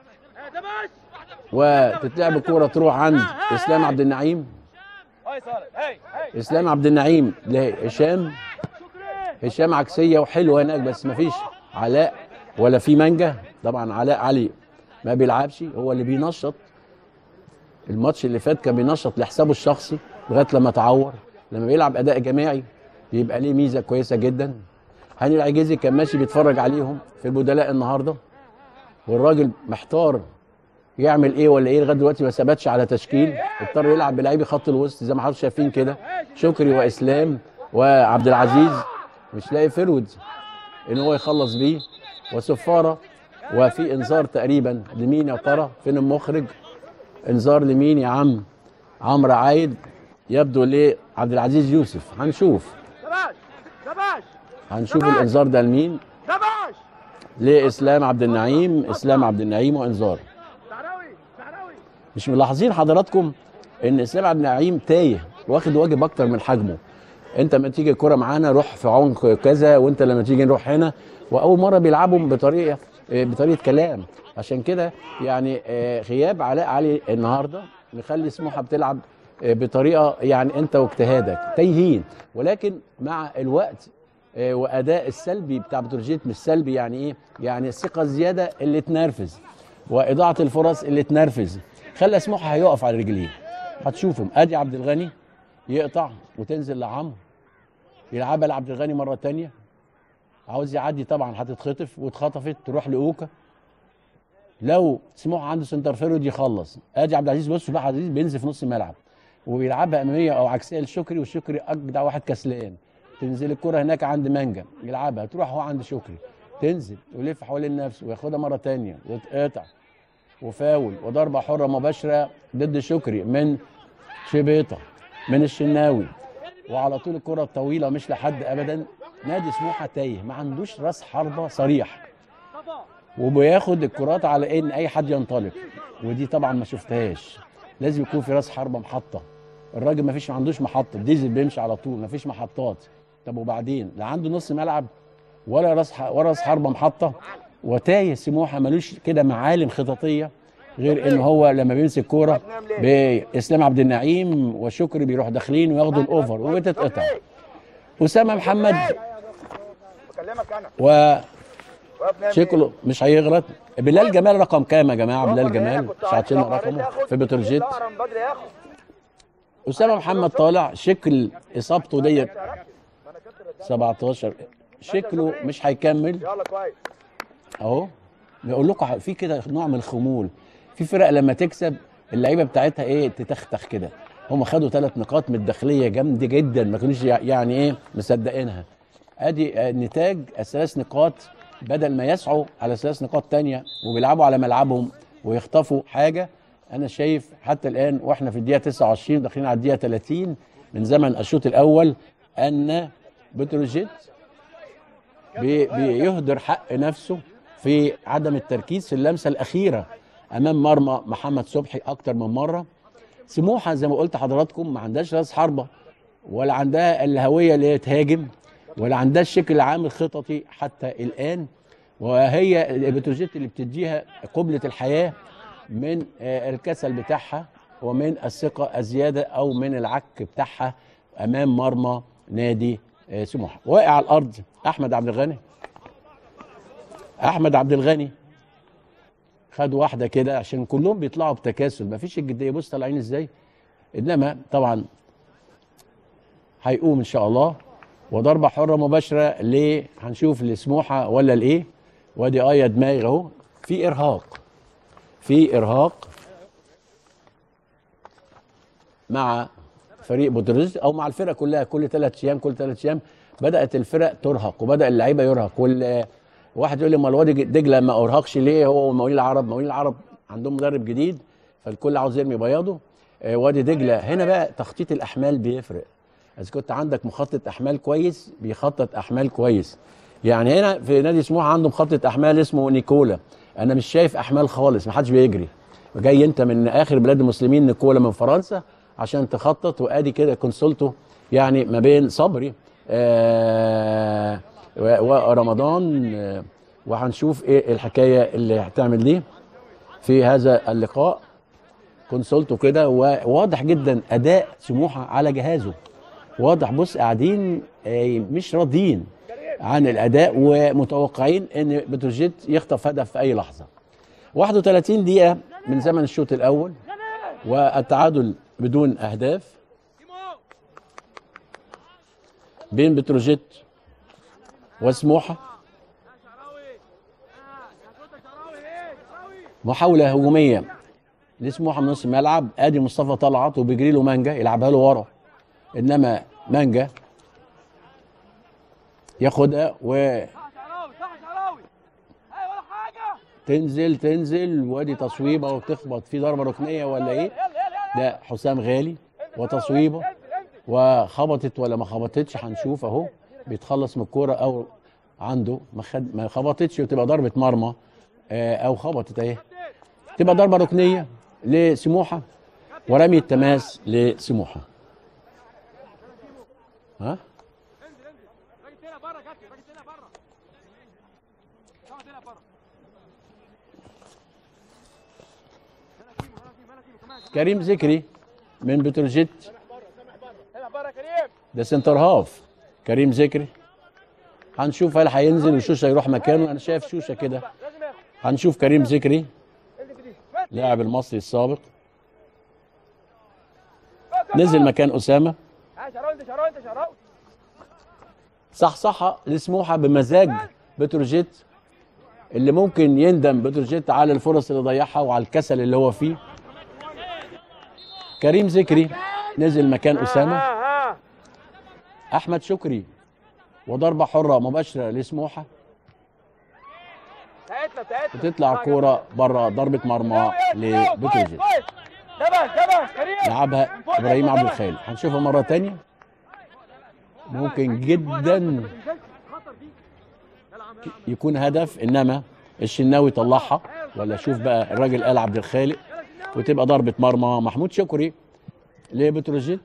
وتتلعب الكوره تروح عند اسلام عبد النعيم هاي صالح هاي هاي اسلام عبد النعيم لهشام هشام عكسيه وحلوه هناك بس مفيش علاء ولا في مانجا طبعا علاء علي ما بيلعبش هو اللي بينشط الماتش اللي فات كان بينشط لحسابه الشخصي لغايه لما تعور لما بيلعب اداء جماعي بيبقى ليه ميزه كويسه جدا هاني العجيزي كان ماشي بيتفرج عليهم في البدلاء النهارده والراجل محتار يعمل ايه ولا ايه لغايه دلوقتي ما ثبتش على تشكيل اضطر يلعب بلعيبه خط الوسط زي ما حضرتك شايفين كده شكري واسلام وعبد العزيز مش لاقي فرود ان هو يخلص بيه وصفاره وفي انذار تقريبا لمين يا ترى فين المخرج انذار لمين يا عم عمرو عايد يبدو لعبد العزيز يوسف هنشوف شباش شباش هنشوف الانذار ده لمين شباش لاسلام عبد النعيم اسلام عبد النعيم وانذار شعراوي شعراوي مش ملاحظين حضراتكم ان اسلام عبد النعيم تايه واخد واجب اكتر من حجمه انت لما تيجي الكره معانا روح في عمق كذا وانت لما تيجي نروح هنا واول مره بيلعبوا بطريقه آه، بطريقه كلام عشان كده يعني آه، غياب علاء علي النهارده مخلي سموحه بتلعب آه، بطريقه يعني انت واجتهادك تايهين ولكن مع الوقت آه، واداء السلبي بتاع بتروجيت مش سلبي يعني ايه يعني الثقه الزياده اللي تنرفز واضاعه الفرص اللي تنرفز خلى سموحه هيقف على رجليه هتشوفهم ادي عبد الغني يقطع وتنزل لعمرو يلعبها لعبد الغني مره تانية عاوز يعدي طبعا هتتخطف واتخطفت تروح لاوكا لو سموحه عنده سنتر فيرود يخلص ادي عبد العزيز بص بقى عبد العزيز بينزل في نص الملعب وبيلعبها اماميه او عكسيه لشكري والشكري اجدع واحد كسلان تنزل الكره هناك عند مانجا يلعبها تروح هو عند شكري تنزل ويلف حوالين نفسه وياخدها مره تانية وتقطع وفاول وضربه حره مباشره ضد شكري من شبيطه من الشناوي وعلى طول الكره الطويله مش لحد ابدا نادي سموحه تايه ما عندوش راس حربه صريح وبياخد الكرات على ان اي حد ينطلق ودي طبعا ما شفتهاش لازم يكون في راس حربه محطه الراجل ما فيش ما عندوش محطه ديزل بيمشي على طول ما فيش محطات طب وبعدين لا عنده نص ملعب ولا راس ح- ولا راس حربه محطه وتايه سموحه ملوش كده معالم خططيه غير ان هو لما بيمسك كوره باسلام عبد النعيم وشكري بيروح داخلين وياخدوا الاوفر وبتتقطع اسامه محمد بكلمك انا و واقف نايم شكله مش هيغلط بلال جمال رقم كام يا جماعه بلال جمال مش عارفين رقمه في بتروجيت ظهر من بدري ياخد اسامه محمد طالع شكل اصابته ديت 17 شكله مش هيكمل يلا كويس اهو بيقول لكم في كده نوع من الخمول في فرق لما تكسب اللعيبه بتاعتها ايه تتختخ كده هم خدوا ثلاث نقاط من الداخليه جامده جدا ما كانوش يع- يعني ايه مصدقينها ادي آه، نتاج الثلاث نقاط بدل ما يسعوا على ثلاث نقاط تانية وبيلعبوا على ملعبهم ويخطفوا حاجه انا شايف حتى الان واحنا في الدقيقه 29 داخلين على الدقيقه 30 من زمن الشوط الاول ان بتروجيت بي- بيهدر حق نفسه في عدم التركيز في اللمسه الاخيره امام مرمى محمد صبحي اكتر من مره سموحه زي ما قلت حضراتكم ما عندهاش راس حربه ولا عندها الهويه اللي هي تهاجم ولا عندها الشكل العام الخططي حتى الان وهي بتروجيت اللي بتديها قبله الحياه من آه، الكسل بتاعها ومن الثقه الزياده او من العك بتاعها امام مرمى نادي آه، سموحه واقع على الارض احمد عبد الغني احمد عبد الغني خد واحده كده عشان كلهم بيطلعوا بتكاسل مفيش الجديه بص طالعين ازاي انما طبعا هيقوم ان شاء الله وضربه حره مباشره ل هنشوف لسموحه ولا لايه وادي ايه دماغ اهو في ارهاق في ارهاق مع فريق بوتروجيت او مع الفرقه كلها كل ثلاث ايام كل ثلاث ايام بدات الفرق ترهق وبدا اللعيبه يرهق وال واحد يقول لي ما الواد دجله ما ارهقش ليه هو ومقاولين العرب مقاولين العرب عندهم مدرب جديد فالكل عاوز يرمي بياضه آه، وادي دجله هنا بقى تخطيط الاحمال بيفرق اذا كنت عندك مخطط احمال كويس بيخطط احمال كويس يعني هنا في نادي سموحه عنده مخطط احمال اسمه نيكولا انا مش شايف احمال خالص ما حدش بيجري جاي انت من اخر بلاد المسلمين نيكولا من فرنسا عشان تخطط وادي كده كونسولته يعني ما بين صبري آه و- ورمضان آه وهنشوف ايه الحكايه اللي هتعمل دي في هذا اللقاء كونسولته كده وواضح جدا اداء سموحه على جهازه واضح بص قاعدين آه، مش راضيين عن الاداء ومتوقعين ان بتروجيت يخطف هدف في اي لحظه 31 دقيقه من زمن الشوط الاول والتعادل بدون اهداف بين بتروجيت وسموحه محاوله هجوميه لسموحه من نص الملعب ادي مصطفى طلعت وبيجري له مانجا يلعبها له ورا انما مانجا ياخدها وتنزل شعراوي صح شعراوي اي ولا حاجه تنزل وادي تصويبه وتخبط في ضربه ركنيه ولا ايه يلا يلا يلا ده حسام غالي وتصويبه انزل انزل وخبطت ولا ما خبطتش هنشوف اهو بيتخلص من الكوره او عنده ما, خد ما خبطتش وتبقى ضربه مرمى آه، او خبطت اهي تبقى ضربه ركنيه لسموحه ورمي التماس لسموحه ها انزل انزل راجل تاني بره كابتن راجل تاني بره راجل تاني بره كريم ذكري من بتروجيت سامح بره كريم ده سنتر هاف كريم ذكري هنشوف هل هينزل وشوشه يروح مكانه انا شايف شوشه كده لازم ياخد هنشوف كريم ذكري انزل في دي لاعب المصري السابق نزل مكان اسامه ها شراوي انت شراوي انت شراوي صحصحه لسموحه بمزاج بتروجيت اللي ممكن يندم بتروجيت على الفرص اللي ضيعها وعلى الكسل اللي هو فيه كريم ذكري نزل مكان اسامه ها ها احمد شكري وضربه حره مباشره لسموحه بتاعتنا بتاعتنا وتطلع كوره بره ضربه مرمى لبتروجيت شبه شبه كريم لعبها ابراهيم عبد الخالق هنشوفها مره تانية ممكن جدا خطر دي يلا عم يكون هدف انما الشناوي طلعها ولا شوف بقى الراجل قال عبد الخالق وتبقى ضربه مرمى محمود شكري لبتروجيت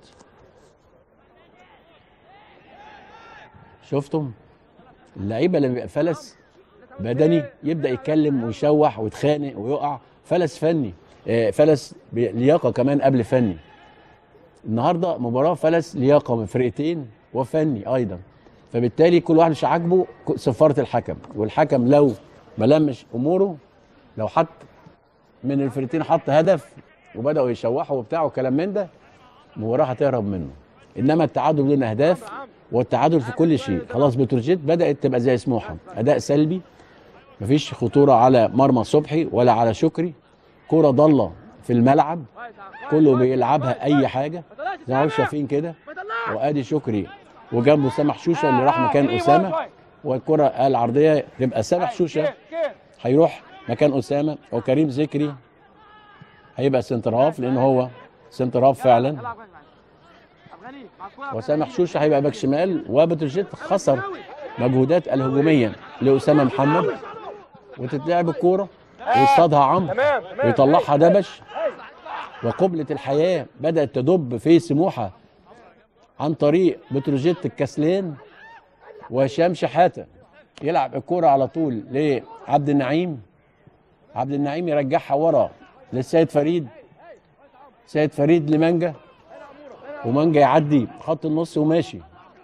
شفتم اللعيبه لما بيبقى فلس بدني يبدا يتكلم ويشوح ويتخانق ويقع فلس فني آه، فلس ب- لياقه كمان قبل فني النهارده مباراه فلس لياقه من فرقتين وفني ايضا فبالتالي كل واحد مش عاجبه ك- صفاره الحكم والحكم لو ما لمش اموره لو حط من الفرقتين حط هدف وبداوا يشوحوا وبتاع وكلام من ده المباراه هتهرب منه انما التعادل بدون اهداف والتعادل في كل شيء خلاص بتروجيت بدات تبقى زي سموحه اداء سلبي مفيش خطوره على مرمى صبحي ولا على شكري كوره ضاله في الملعب كله بيلعبها اي حاجه زي ما انتم شايفين كده ما طلعش وادي شكري وجنبه سامح شوشه اللي راح مكان اسامه والكره العرضيه تبقى سامح شوشه كيف كيف هيروح مكان اسامه وكريم ذكري هيبقى سنتر هاف لان هو سنتر هاف فعلا العب افغاني مع الكوره وسامح شوشه هيبقى باك شمال وبتروجيت خسر مجهودات الهجوميه لاسامه محمد وتتلعب الكوره ويصطادها عمرو تمام تمام ويطلعها دبش وقبلة الحياة بدأت تدب في سموحة عن طريق بتروجيت الكسلان وهشام شحاتة يلعب الكرة على طول لعبد النعيم عبد النعيم يرجعها ورا للسيد فريد سيد فريد لمانجا ومانجا يعدي خط النص وماشي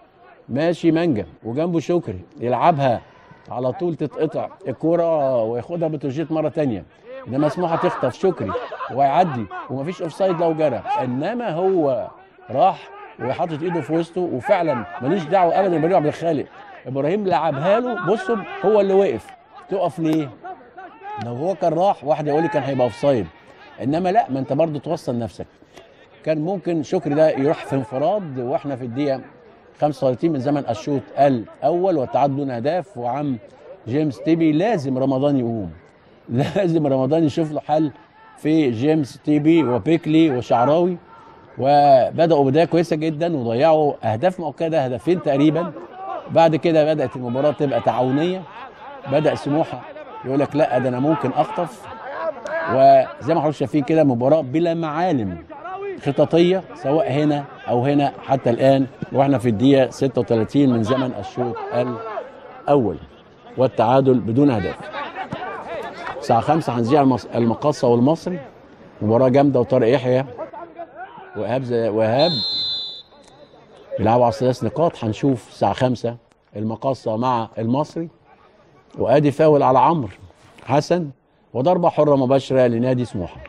ماشي مانجا وجنبه شكري يلعبها على طول تتقطع الكرة وياخدها بتروجيت مرة تانية انما سموحة تخطف شكري ويعدي ومفيش اوفسايد لو جرى انما هو راح وحاطط ايده في وسطه وفعلا ملوش دعوه ابدا بابراهيم عبد الخالق ابراهيم لعبها له بصوا هو اللي وقف تقف ليه؟ لو هو كان راح واحد يقول لي كان هيبقى اوفسايد انما لا ما انت برضه توصل نفسك كان ممكن شكري ده يروح في انفراد واحنا في الدقيقه 35 من زمن الشوط الاول والتعادل دون اهداف وعم جيمس تيبي لازم رمضان يقوم لازم رمضان يشوف له حل في جيمس تيبي وبيكلي وشعراوي وبداوا بدايه كويسه جدا وضيعوا اهداف مؤكده هدفين تقريبا بعد كده بدات المباراه تبقى تعاونيه بدا سموحه يقول لك لا ده انا ممكن اخطف وزي ما حضرتك شايفين كده مباراه بلا معالم خططيه سواء هنا او هنا حتى الان واحنا في الدقيقه 36 من زمن الشوط الاول والتعادل بدون اهداف الساعه 5 هنذيع المص- المقاصه والمصري مباراه جامده وطارق يحيى وايهاب زي وايهاب بيلعبوا على ثلاث نقاط هنشوف الساعه 5 المقاصه مع المصري وادي فاول على عمرو حسن وضربه حره مباشره لنادي سموحه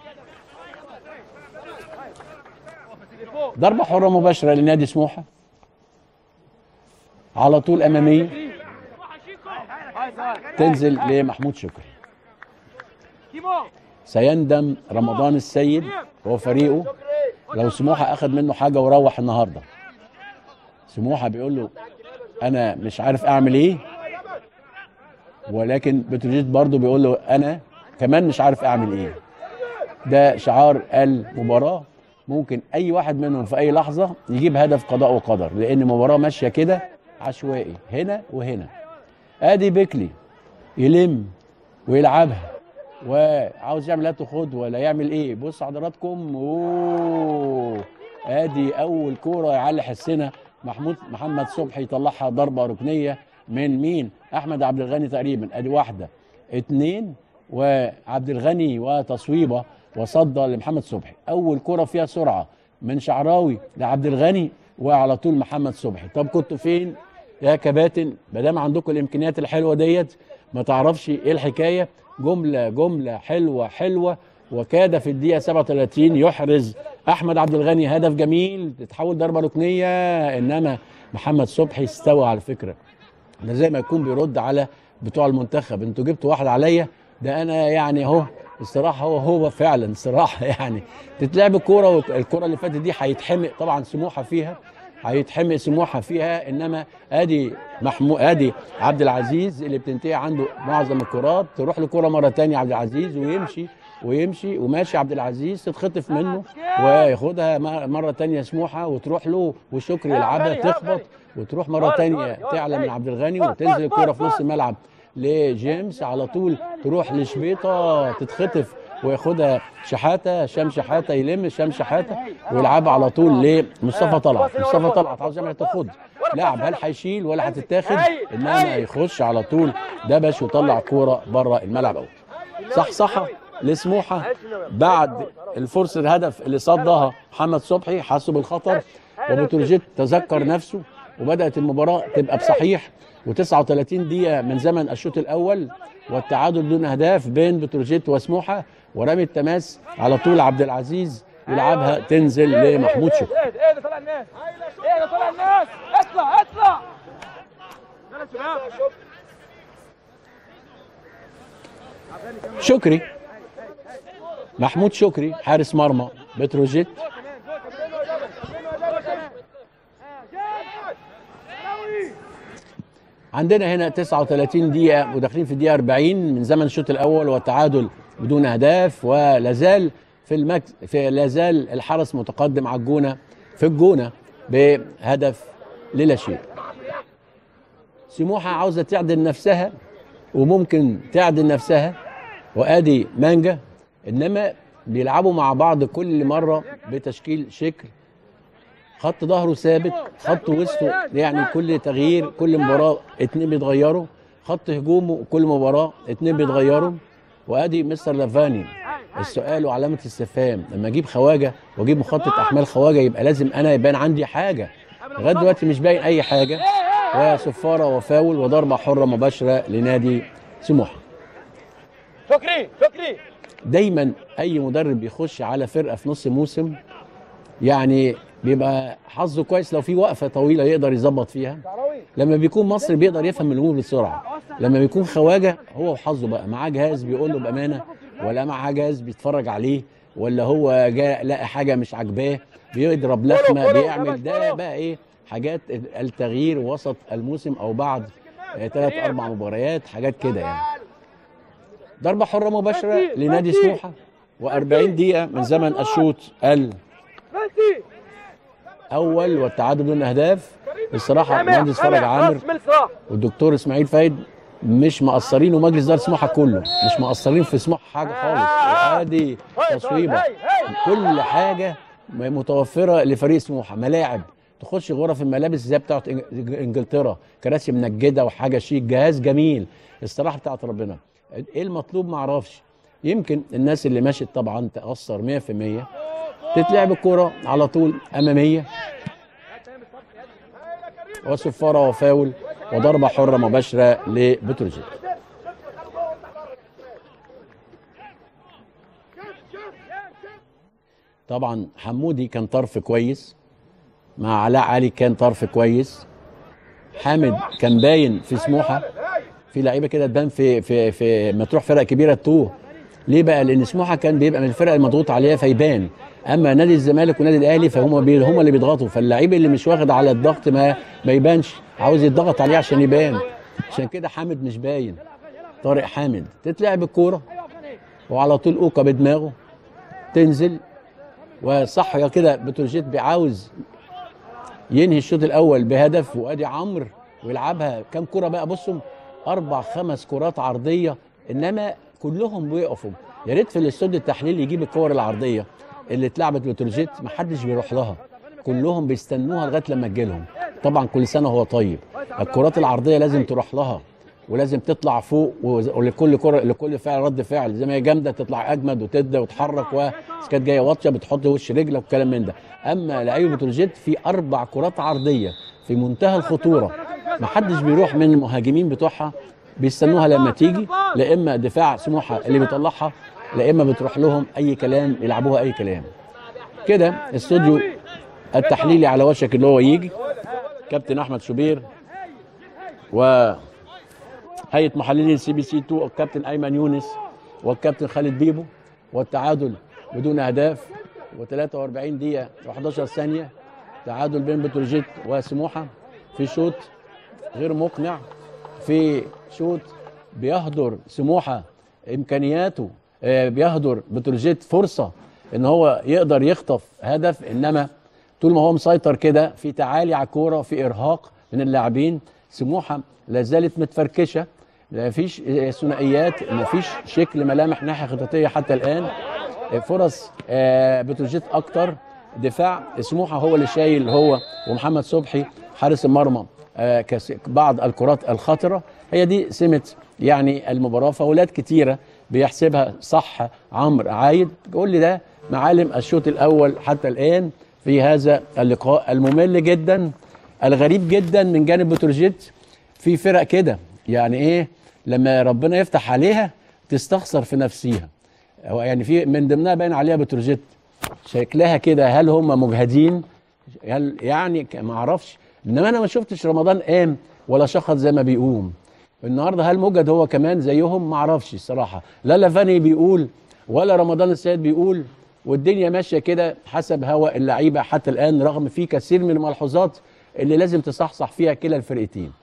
ضربه حره مباشره لنادي سموحه على طول اماميه هاي سؤال تنزل لمحمود شكري كيمو سيندم رمضان السيد وفريقه لو سموحه اخذ منه حاجه وروح النهارده سموحه بيقول له انا مش عارف اعمل ايه ولكن بتروجيت برضه بيقول له انا كمان مش عارف اعمل ايه ده شعار المباراه ممكن اي واحد منهم في اي لحظه يجيب هدف قضاء وقدر لان المباراه ماشيه كده عشوائي هنا وهنا ادي بيكلي يلم ويلعبها وعاوز يعمل لا تاخد ولا يعمل ايه بص حضراتكم اوه ادي اول كوره يعلي حسنا محمود محمد صبحي يطلعها ضربه ركنيه من مين احمد عبد الغني تقريبا ادي واحده اتنين وعبد الغني وتصويبه وصدى لمحمد صبحي اول كره فيها سرعه من شعراوي لعبد الغني وعلى طول محمد صبحي طب كنتوا فين يا كباتن ما دام عندكم الامكانيات الحلوه ديت ما تعرفش ايه الحكايه جمله جمله حلوه حلوه وكاد في الدقيقه 37 يحرز احمد عبد الغني هدف جميل تتحول ضربه ركنيه انما محمد صبحي استوى على فكره ده زي ما يكون بيرد على بتوع المنتخب انتوا جبتوا واحد عليا ده انا يعني اهو الصراحه هو هو فعلا الصراحه يعني تتلعب الكوره والكوره اللي فاتت دي هيتحمق طبعا سموحه فيها هيتحمق سموحه فيها انما ادي محمود ادي عبد العزيز اللي بتنتهي عنده معظم الكرات تروح لكوره مره تانية عبد العزيز ويمشي ويمشي وماشي عبد العزيز تتخطف منه وياخدها م- مره تانية سموحه وتروح له وشكري يلعبها تخبط وتروح مره تانية تعلى من عبد الغني وتنزل الكوره في نص الملعب لجيمس على طول تروح لشبيطه تتخطف وياخدها شحاته هشام شحاته يلم هشام شحاته ويلعبها على طول لمصطفى طلعت مصطفى طلعت عاوز يعمل تاخد لاعب هل هيشيل ولا هتتاخد انما يخش على طول دبش ويطلع كوره بره الملعب أوي صح صح لسموحه بعد الفرصه الهدف اللي صدها محمد صبحي حسوا بالخطر وبتروجيت تذكر نفسه وبدات المباراه تبقى بصحيح و39 دقيقه من زمن الشوط الاول والتعادل دون اهداف بين بتروجيت وسموحه ورمي التماس على طول عبد العزيز يلعبها تنزل لمحمود شكري ايه ده ايه ده طلع الناس ايه ده طلع الناس اطلع اطلع يلا يا شباب شكري محمود شكري حارس مرمى بتروجيت عندنا هنا 39 دقيقة وداخلين في الدقيقة 40 من زمن الشوط الأول والتعادل بدون أهداف ولازال في المك... في لازال الحرس متقدم على الجونة في الجونة بهدف للا شيء. سموحة عاوزة تعدل نفسها وممكن تعدل نفسها وادي مانجا انما بيلعبوا مع بعض كل مره بتشكيل شكل خط ظهره ثابت خط وسطه يعني كل تغيير كل مباراه اتنين بيتغيروا خط هجومه كل مباراه اتنين بيتغيروا وادي مستر لافاني السؤال وعلامه استفهام لما اجيب خواجه واجيب مخطط احمال خواجه يبقى لازم انا يبان عندي حاجه لغايه دلوقتي مش باين اي حاجه وصفاره وفاول وضربه حره مباشره لنادي سموحه شكري شكري دايما اي مدرب بيخش على فرقه في نص موسم يعني بيبقى حظه كويس لو في وقفه طويله يقدر يظبط فيها شعراوي لما بيكون مصري بيقدر يفهم الامور بسرعه لما بيكون خواجه هو وحظه بقى معاه جهاز بيقول له بامانه ولا معاه جهاز بيتفرج عليه ولا هو جاء لقى حاجه مش عاجباه بيضرب لخمه بيعمل ده بقى ايه حاجات التغيير وسط الموسم او بعد ثلاث اربع مباريات حاجات كده يعني ضربه حره مباشره لنادي سموحه و40 دقيقه من زمن الشوط الاول ماشي والتعادل دون اهداف الصراحه المهندس فرج عامر من الصراحه والدكتور اسماعيل فايد مش مقصرين ومجلس اداره سموحه كله مش مقصرين في سموحه حاجه خالص وادي تصويبه كل حاجه متوفره لفريق سموحه ملاعب تخش غرف الملابس زي بتاعت إنج- انجلترا كراسي منجده وحاجه شيك جهاز جميل الصراحه بتاعت ربنا ايه المطلوب ما اعرفش يمكن الناس اللي مشت طبعا تاثر 100% تتلعب الكوره على طول اماميه وصفاره وفاول وضربه حره مباشره لبتروجيت طبعا حمودي كان طرف كويس مع علاء علي كان طرف كويس حامد كان باين في سموحه في لعيبه كده تبان في في في ما تروح فرق كبيره تتوه ليه بقى لان سموحه كان بيبقى من الفرق المضغوط عليها فيبان اما نادي الزمالك ونادي الاهلي فهم بي هم اللي بيضغطوا فاللعيب اللي مش واخد على الضغط ما ما يبانش عاوز يتضغط عليه عشان يبان عشان كده حامد مش باين طارق حامد تتلعب الكوره وعلى طول اوكا بدماغه تنزل وصح كده بتروجيت بيعاوز ينهي الشوط الاول بهدف وادي عمرو ويلعبها كام كره بقى بصوا اربع خمس كرات عرضيه انما كلهم بيقفوا يا ريت في الاستوديو التحليل يجيب الكور العرضيه اللي اتلعبت بتروجيت ما حدش بيروح لها كلهم بيستنوها لغايه لما تجيلهم طبعا كل سنه هو طيب الكرات العرضيه لازم تروح لها ولازم تطلع فوق وز- ولكل كره لكل فعل رد فعل زي ما هي جامده تطلع اجمد وتدى وتحرك واذا كانت جايه واطيه بتحط وش رجلك وكلام من ده اما لعيبه بتروجيت في اربع كرات عرضيه في منتهى الخطوره ما حدش بيروح من المهاجمين بتوعها بيستنوها لما تيجي لا اما دفاع سموحه اللي بيطلعها لا اما بتروح لهم اي كلام يلعبوها اي كلام كده استوديو التحليلي على وشك اللي هو يجي كابتن احمد شوبير و هيئه محللين سي بي سي 2 الكابتن ايمن يونس والكابتن خالد بيبو والتعادل بدون اهداف و43 دقيقه و11 ثانيه تعادل بين بتروجيت وسموحه في شوط غير مقنع في شوط بيهدر سموحه امكانياته آه، بيهدر بتروجيت فرصه ان هو يقدر يخطف هدف انما طول ما هو مسيطر كده في تعالي على الكوره في ارهاق من اللاعبين سموحه لا زالت متفركشه لا فيش آه، ثنائيات ما فيش شكل ملامح ناحيه خططيه حتى الان آه، فرص آه، بتروجيت اكتر دفاع سموحه هو اللي شايل هو ومحمد صبحي حارس المرمى آه، كس- بعض الكرات الخطره هي دي سمه يعني المباراه فاولات كتيره بيحسبها صح عمرو عايد قول لي ده معالم الشوط الاول حتى الان في هذا اللقاء الممل جدا الغريب جدا من جانب بتروجيت في فرق كده يعني ايه لما ربنا يفتح عليها تستخسر في نفسها هو يعني في من ضمنها باين عليها بتروجيت شكلها كده هل هم مجهدين هل يعني ك- ما اعرفش انما انا ما شفتش رمضان قام ولا شخط زي ما بيقوم النهارده هل مجهد هو كمان زيهم ما اعرفش الصراحه لا لافاني بيقول ولا رمضان السيد بيقول والدنيا ماشيه كده حسب هوا اللعيبه حتى الان رغم في كثير من الملحوظات اللي لازم تصحصح فيها كلا الفرقتين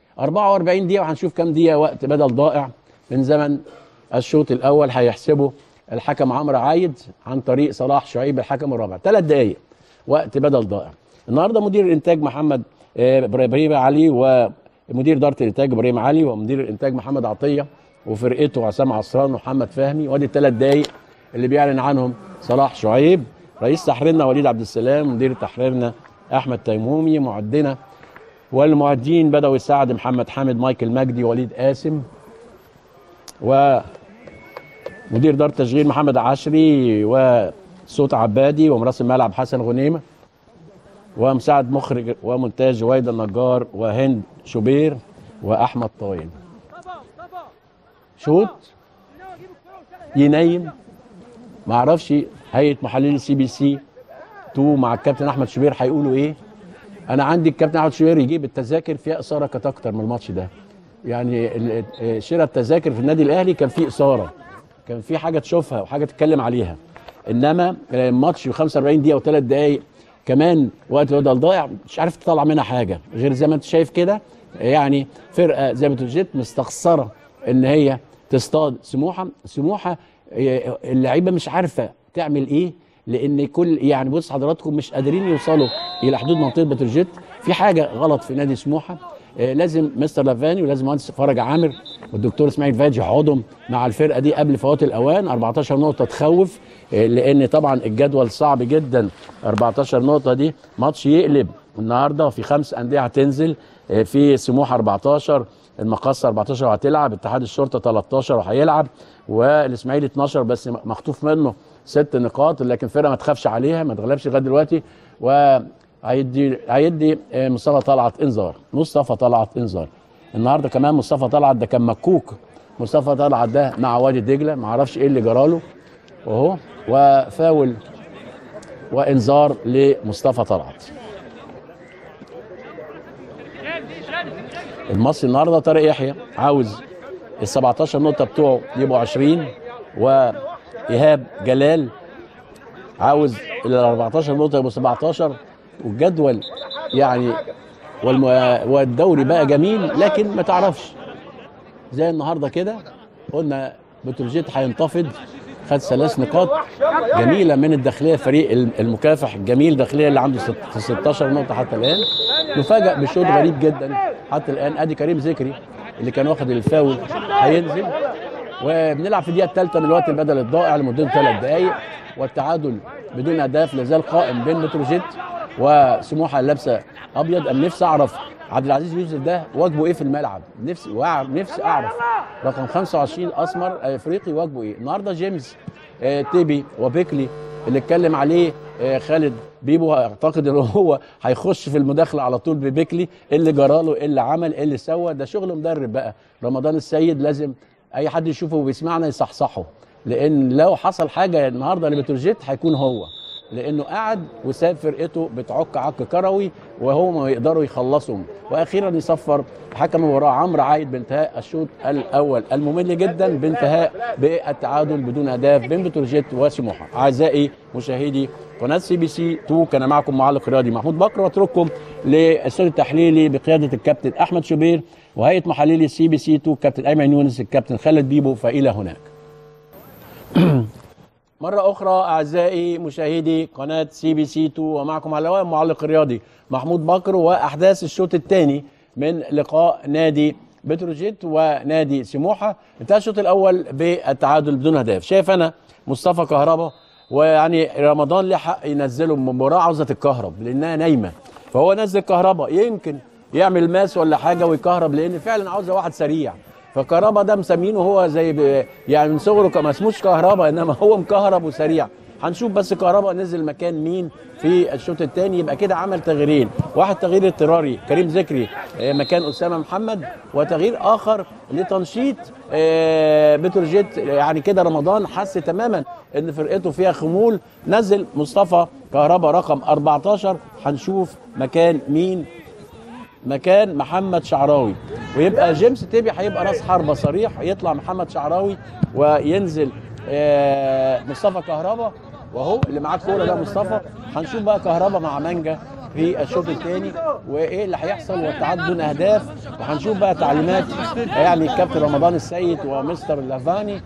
44 دقيقه وهنشوف كام دقيقه وقت بدل ضائع من زمن الشوط الاول هيحسبه الحكم عمرو عايد عن طريق صلاح شعيب الحكم الرابع ثلاث دقائق وقت بدل ضائع النهارده مدير الانتاج محمد آه، ابراهيم علي ومدير اداره الانتاج ابراهيم علي ومدير الانتاج محمد عطيه وفرقته عصام عصران ومحمد فهمي وادي الثلاث دقائق اللي بيعلن عنهم صلاح شعيب رئيس تحريرنا وليد عبد السلام مدير تحريرنا احمد تيمومي معدنا والمعدين بدوي سعد محمد حامد مايكل مجدي وليد قاسم و مدير دار تشغيل محمد عشري وصوت عبادي ومراسم الملعب حسن غنيمه ومساعد مخرج ومونتاج ويدا النجار وهند شوبير واحمد طاين شوط ينيم ما اعرفش هيئه محللين السي بي سي 2 مع الكابتن احمد شوبير هيقولوا ايه انا عندي الكابتن احمد شوبير يجيب التذاكر فيها اثاره كانت اكتر من الماتش ده يعني ال- ال- شراء التذاكر في النادي الاهلي كان فيه اثاره كان في حاجه تشوفها وحاجه تتكلم عليها انما الماتش 45 دقيقه وثلاث دقائق كمان وقت بدل ضايع مش عارف تطلع منها حاجه غير زي ما انت شايف كده يعني فرقه زي ما جيت مستخسره ان هي تصطاد سموحه سموحه آه، اللعيبه مش عارفه تعمل ايه لان كل يعني بص حضراتكم مش قادرين يوصلوا الى حدود منطقه بتروجيت في حاجه غلط في نادي سموحه آه، لازم مستر لافاني ولازم مهندس فرج عامر والدكتور اسماعيل فاج يقعدوا مع الفرقه دي قبل فوات الاوان 14 نقطه تخوف آه، لان طبعا الجدول صعب جدا 14 نقطه دي ماتش يقلب النهارده في خمس انديه هتنزل آه، في سموحه 14 المقصه 14 هتلعب اتحاد الشرطه 13 وهيلعب والاسماعيلي 12 بس مخطوف منه ست نقاط لكن فرقه ما تخافش عليها ما تغلبش لغايه دلوقتي وهيدي هيدي آه، مصطفى طلعت انذار مصطفى طلعت انذار النهارده كمان مصطفى طلعت ده كان مكوك مصطفى طلعت ده مع وادي دجله ما اعرفش ايه اللي جراله وهو وفاول وانذار لمصطفى طلعت المصري النهارده طارق يحيى عاوز ال 17 نقطه بتوعه يبقوا 20 وايهاب جلال عاوز ال 14 نقطه يبقوا 17 والجدول يعني والم... والدوري بقى جميل لكن ما تعرفش زي النهارده كده قلنا بتروجيت هينتفض خد ثلاث نقاط جميله من الداخليه فريق المكافح الجميل الداخليه اللي عنده ست- 16 نقطه حتى الان نفاجئ بشوط غريب جدا حتى الان ادي كريم ذكري اللي كان واخد الفاول هينزل وبنلعب في الدقيقه الثالثه من الوقت البدل الضائع لمده ثلاث دقائق والتعادل بدون اهداف لازال قائم بين بتروجيت وسموحه اللابسه ابيض انا نفسي اعرف عبد العزيز يوسف ده واجبه ايه في الملعب نفسي وأع- نفسي اعرف رقم 25 اسمر افريقي واجبه ايه النهارده جيمس آه، تيبي وبيكلي اللي اتكلم عليه آه، خالد بيبو اعتقد ان هو هيخش في المداخله على طول ببيكلي إيه اللي جراله إيه اللي عمل إيه اللي سوى ده شغل مدرب بقى رمضان السيد لازم اي حد يشوفه وبيسمعنا يصحصحه لان لو حصل حاجه النهارده لبتروجيت هيكون هو لانه قعد وساب فرقته بتعك عك كروي وهو ما يقدروا يخلصوا واخيرا يصفر حكم المباراه عمرو عايد بانتهاء الشوط الاول الممل جدا بانتهاء بالتعادل بدون اهداف بين بتروجيت وسموحه اعزائي مشاهدي قناه سي بي سي 2 كان معكم معلق رياضي محمود بكر واترككم للسير التحليلي بقياده الكابتن احمد شوبير وهيئه محللي سي بي سي 2 كابتن ايمن يونس الكابتن خالد بيبو فالى هناك مرة أخرى أعزائي مشاهدي قناة سي بي سي 2 ومعكم على الهواء المعلق الرياضي محمود بكر وأحداث الشوط الثاني من لقاء نادي بتروجيت ونادي سموحة انتهى الشوط الأول بالتعادل بدون أهداف شايف أنا مصطفى كهربا ويعني رمضان ليه حق ينزله من مباراة عاوزة تتكهرب لأنها نايمة فهو نزل كهربا يمكن يعمل ماس ولا حاجة ويكهرب لأن فعلا عاوزة واحد سريع فكهربا ده مسمينه هو زي ب... يعني من صغره كان ما اسموش كهربا انما هو مكهرب وسريع هنشوف بس كهربا نزل مكان مين في الشوط الثاني يبقى كده عمل تغييرين واحد تغيير اضطراري كريم ذكري آه، مكان اسامه محمد وتغيير اخر لتنشيط آه، بتروجيت يعني كده رمضان حس تماما ان فرقته فيها خمول نزل مصطفى كهربا رقم 14 هنشوف مكان مين مكان محمد شعراوي ويبقى جيمس تيبي هيبقى راس حربه صريح يطلع محمد شعراوي وينزل آه، مصطفى كهربا وهو اللي معاه الكوره ده مصطفى هنشوف بقى كهربا مع مانجا في الشوط الثاني وايه اللي هيحصل والتعادل دون اهداف وهنشوف بقى تعليمات يعني الكابتن رمضان السيد ومستر لافاني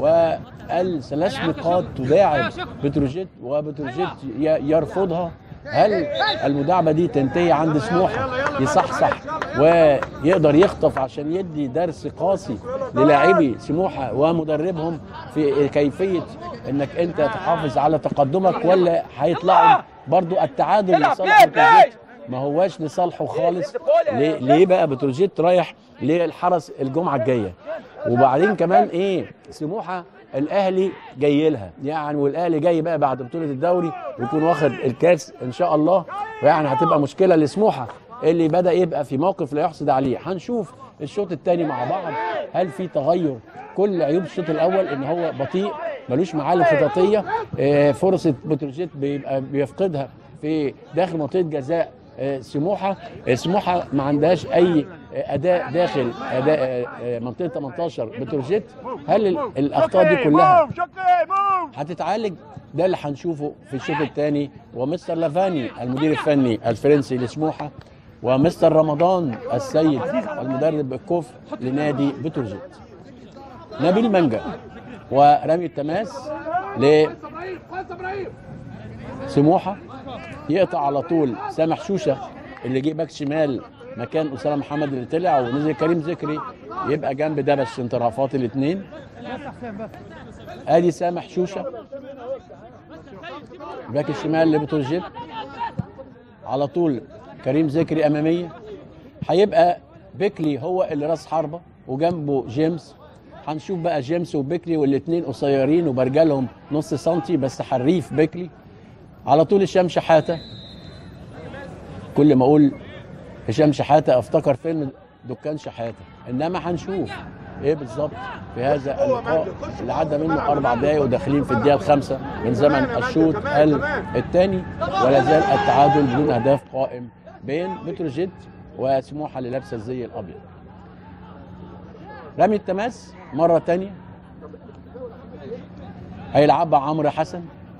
والثلاث نقاط تداعب بتروجيت وبتروجيت ي- يرفضها هل المداعبه دي تنتهي عند سموحه يصحصح ويقدر يخطف عشان يدي درس قاسي للاعبي سموحه ومدربهم في كيفيه انك انت تحافظ على تقدمك ولا هيطلعوا برضو التعادل لصالح بتروجيت ما هواش لصالحه خالص ليه, ليه بقى بتروجيت رايح للحرس الجمعه الجايه وبعدين كمان ايه سموحه الاهلي جاي لها يعني والاهلي جاي بقى بعد بطوله الدوري ويكون واخد الكاس ان شاء الله ويعني هتبقى مشكله لسموحه اللي بدا يبقى في موقف لا يحسد عليه هنشوف الشوط الثاني مع بعض هل في تغير كل عيوب الشوط الاول ان هو بطيء ملوش معالم خططيه آه، فرصه بتروجيت بيبقى بيفقدها في داخل منطقه جزاء آه، سموحه آه، سموحه ما عندهاش اي آه، اداء داخل اداء آه، آه، منطقه 18 بتروجيت هل ال- الاخطاء دي كلها هتتعالج ده اللي هنشوفه في الشوط الثاني ومستر لافاني المدير الفني الفرنسي لسموحه ومستر رمضان السيد المدرب الكفء لنادي بتروجيت نبيل منجا ورمي التماس لسموحه يقطع على طول سامح شوشه اللي جه باك شمال مكان اسامه محمد اللي طلع ونزل كريم ذكري يبقى جنب دبش انطرافات الاثنين ادي سامح شوشه باك الشمال لبتروجيت على طول كريم ذكري اماميه هيبقى بيكلي هو اللي راس حربه وجنبه جيمس هنشوف بقى جيمس وبيكلي والاثنين قصيرين وبرجلهم نص سنتي بس حريف بيكلي على طول هشام شحاته كل ما اقول هشام شحاته افتكر فيلم دكان شحاته انما هنشوف ايه بالظبط في هذا اللقاء اللي عدى منه اربع دقائق وداخلين في الدقيقه الخامسه من زمن الشوط الثاني ولا زال التعادل بدون اهداف قائم بين بتروجيت وسموحه اللي لابسه الزي الابيض رمي التماس مره ثانيه هيلعبها عمرو حسن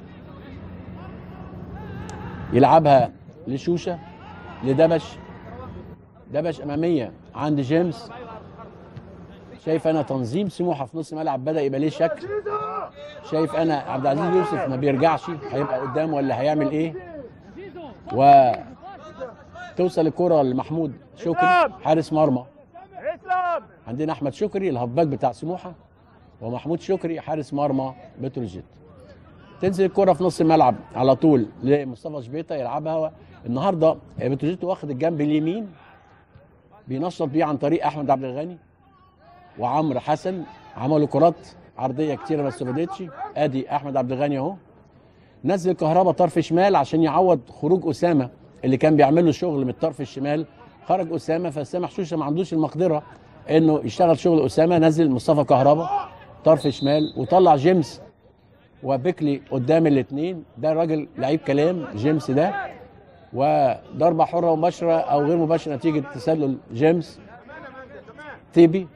يلعبها لشوشه لدبش دبش اماميه عند جيمس شايف انا تنظيم سموحه في نص ملعب بدا يبقى ليه شكل شايف انا عبد العزيز يوسف ما بيرجعش هيبقى قدام ولا هيعمل ايه و توصل الكره لمحمود شكري حارس مرمى عندنا احمد شكري الهباك بتاع سموحه ومحمود شكري حارس مرمى بتروجيت تنزل الكره في نص الملعب على طول لمصطفى شبيطه يلعبها النهارده بتروجيت واخد الجنب اليمين بينشط بيه عن طريق احمد عبد الغني وعمرو حسن عملوا كرات عرضيه كتيره ما استفادتش ادي احمد عبد الغني اهو نزل كهربا طرف شمال عشان يعوض خروج اسامه اللي كان بيعمل له شغل من الطرف الشمال خرج اسامه فاسامه حشوشه ما عندوش المقدره انه يشتغل شغل اسامه نزل مصطفى كهربا طرف شمال وطلع جيمس وبيكلي قدام الاثنين ده راجل لعيب كلام جيمس ده وضربه حره مباشره او غير مباشره نتيجه تسلل جيمس تيبي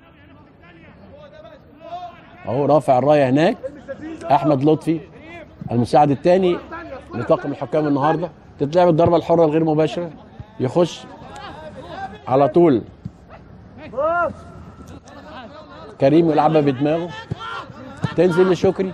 اهو رافع الرايه هناك احمد لطفي المساعد الثاني لطاقم الحكام النهارده تتلعب الضربه الحره الغير مباشره يخش على طول كريم يلعبها بدماغه تنزل لشكري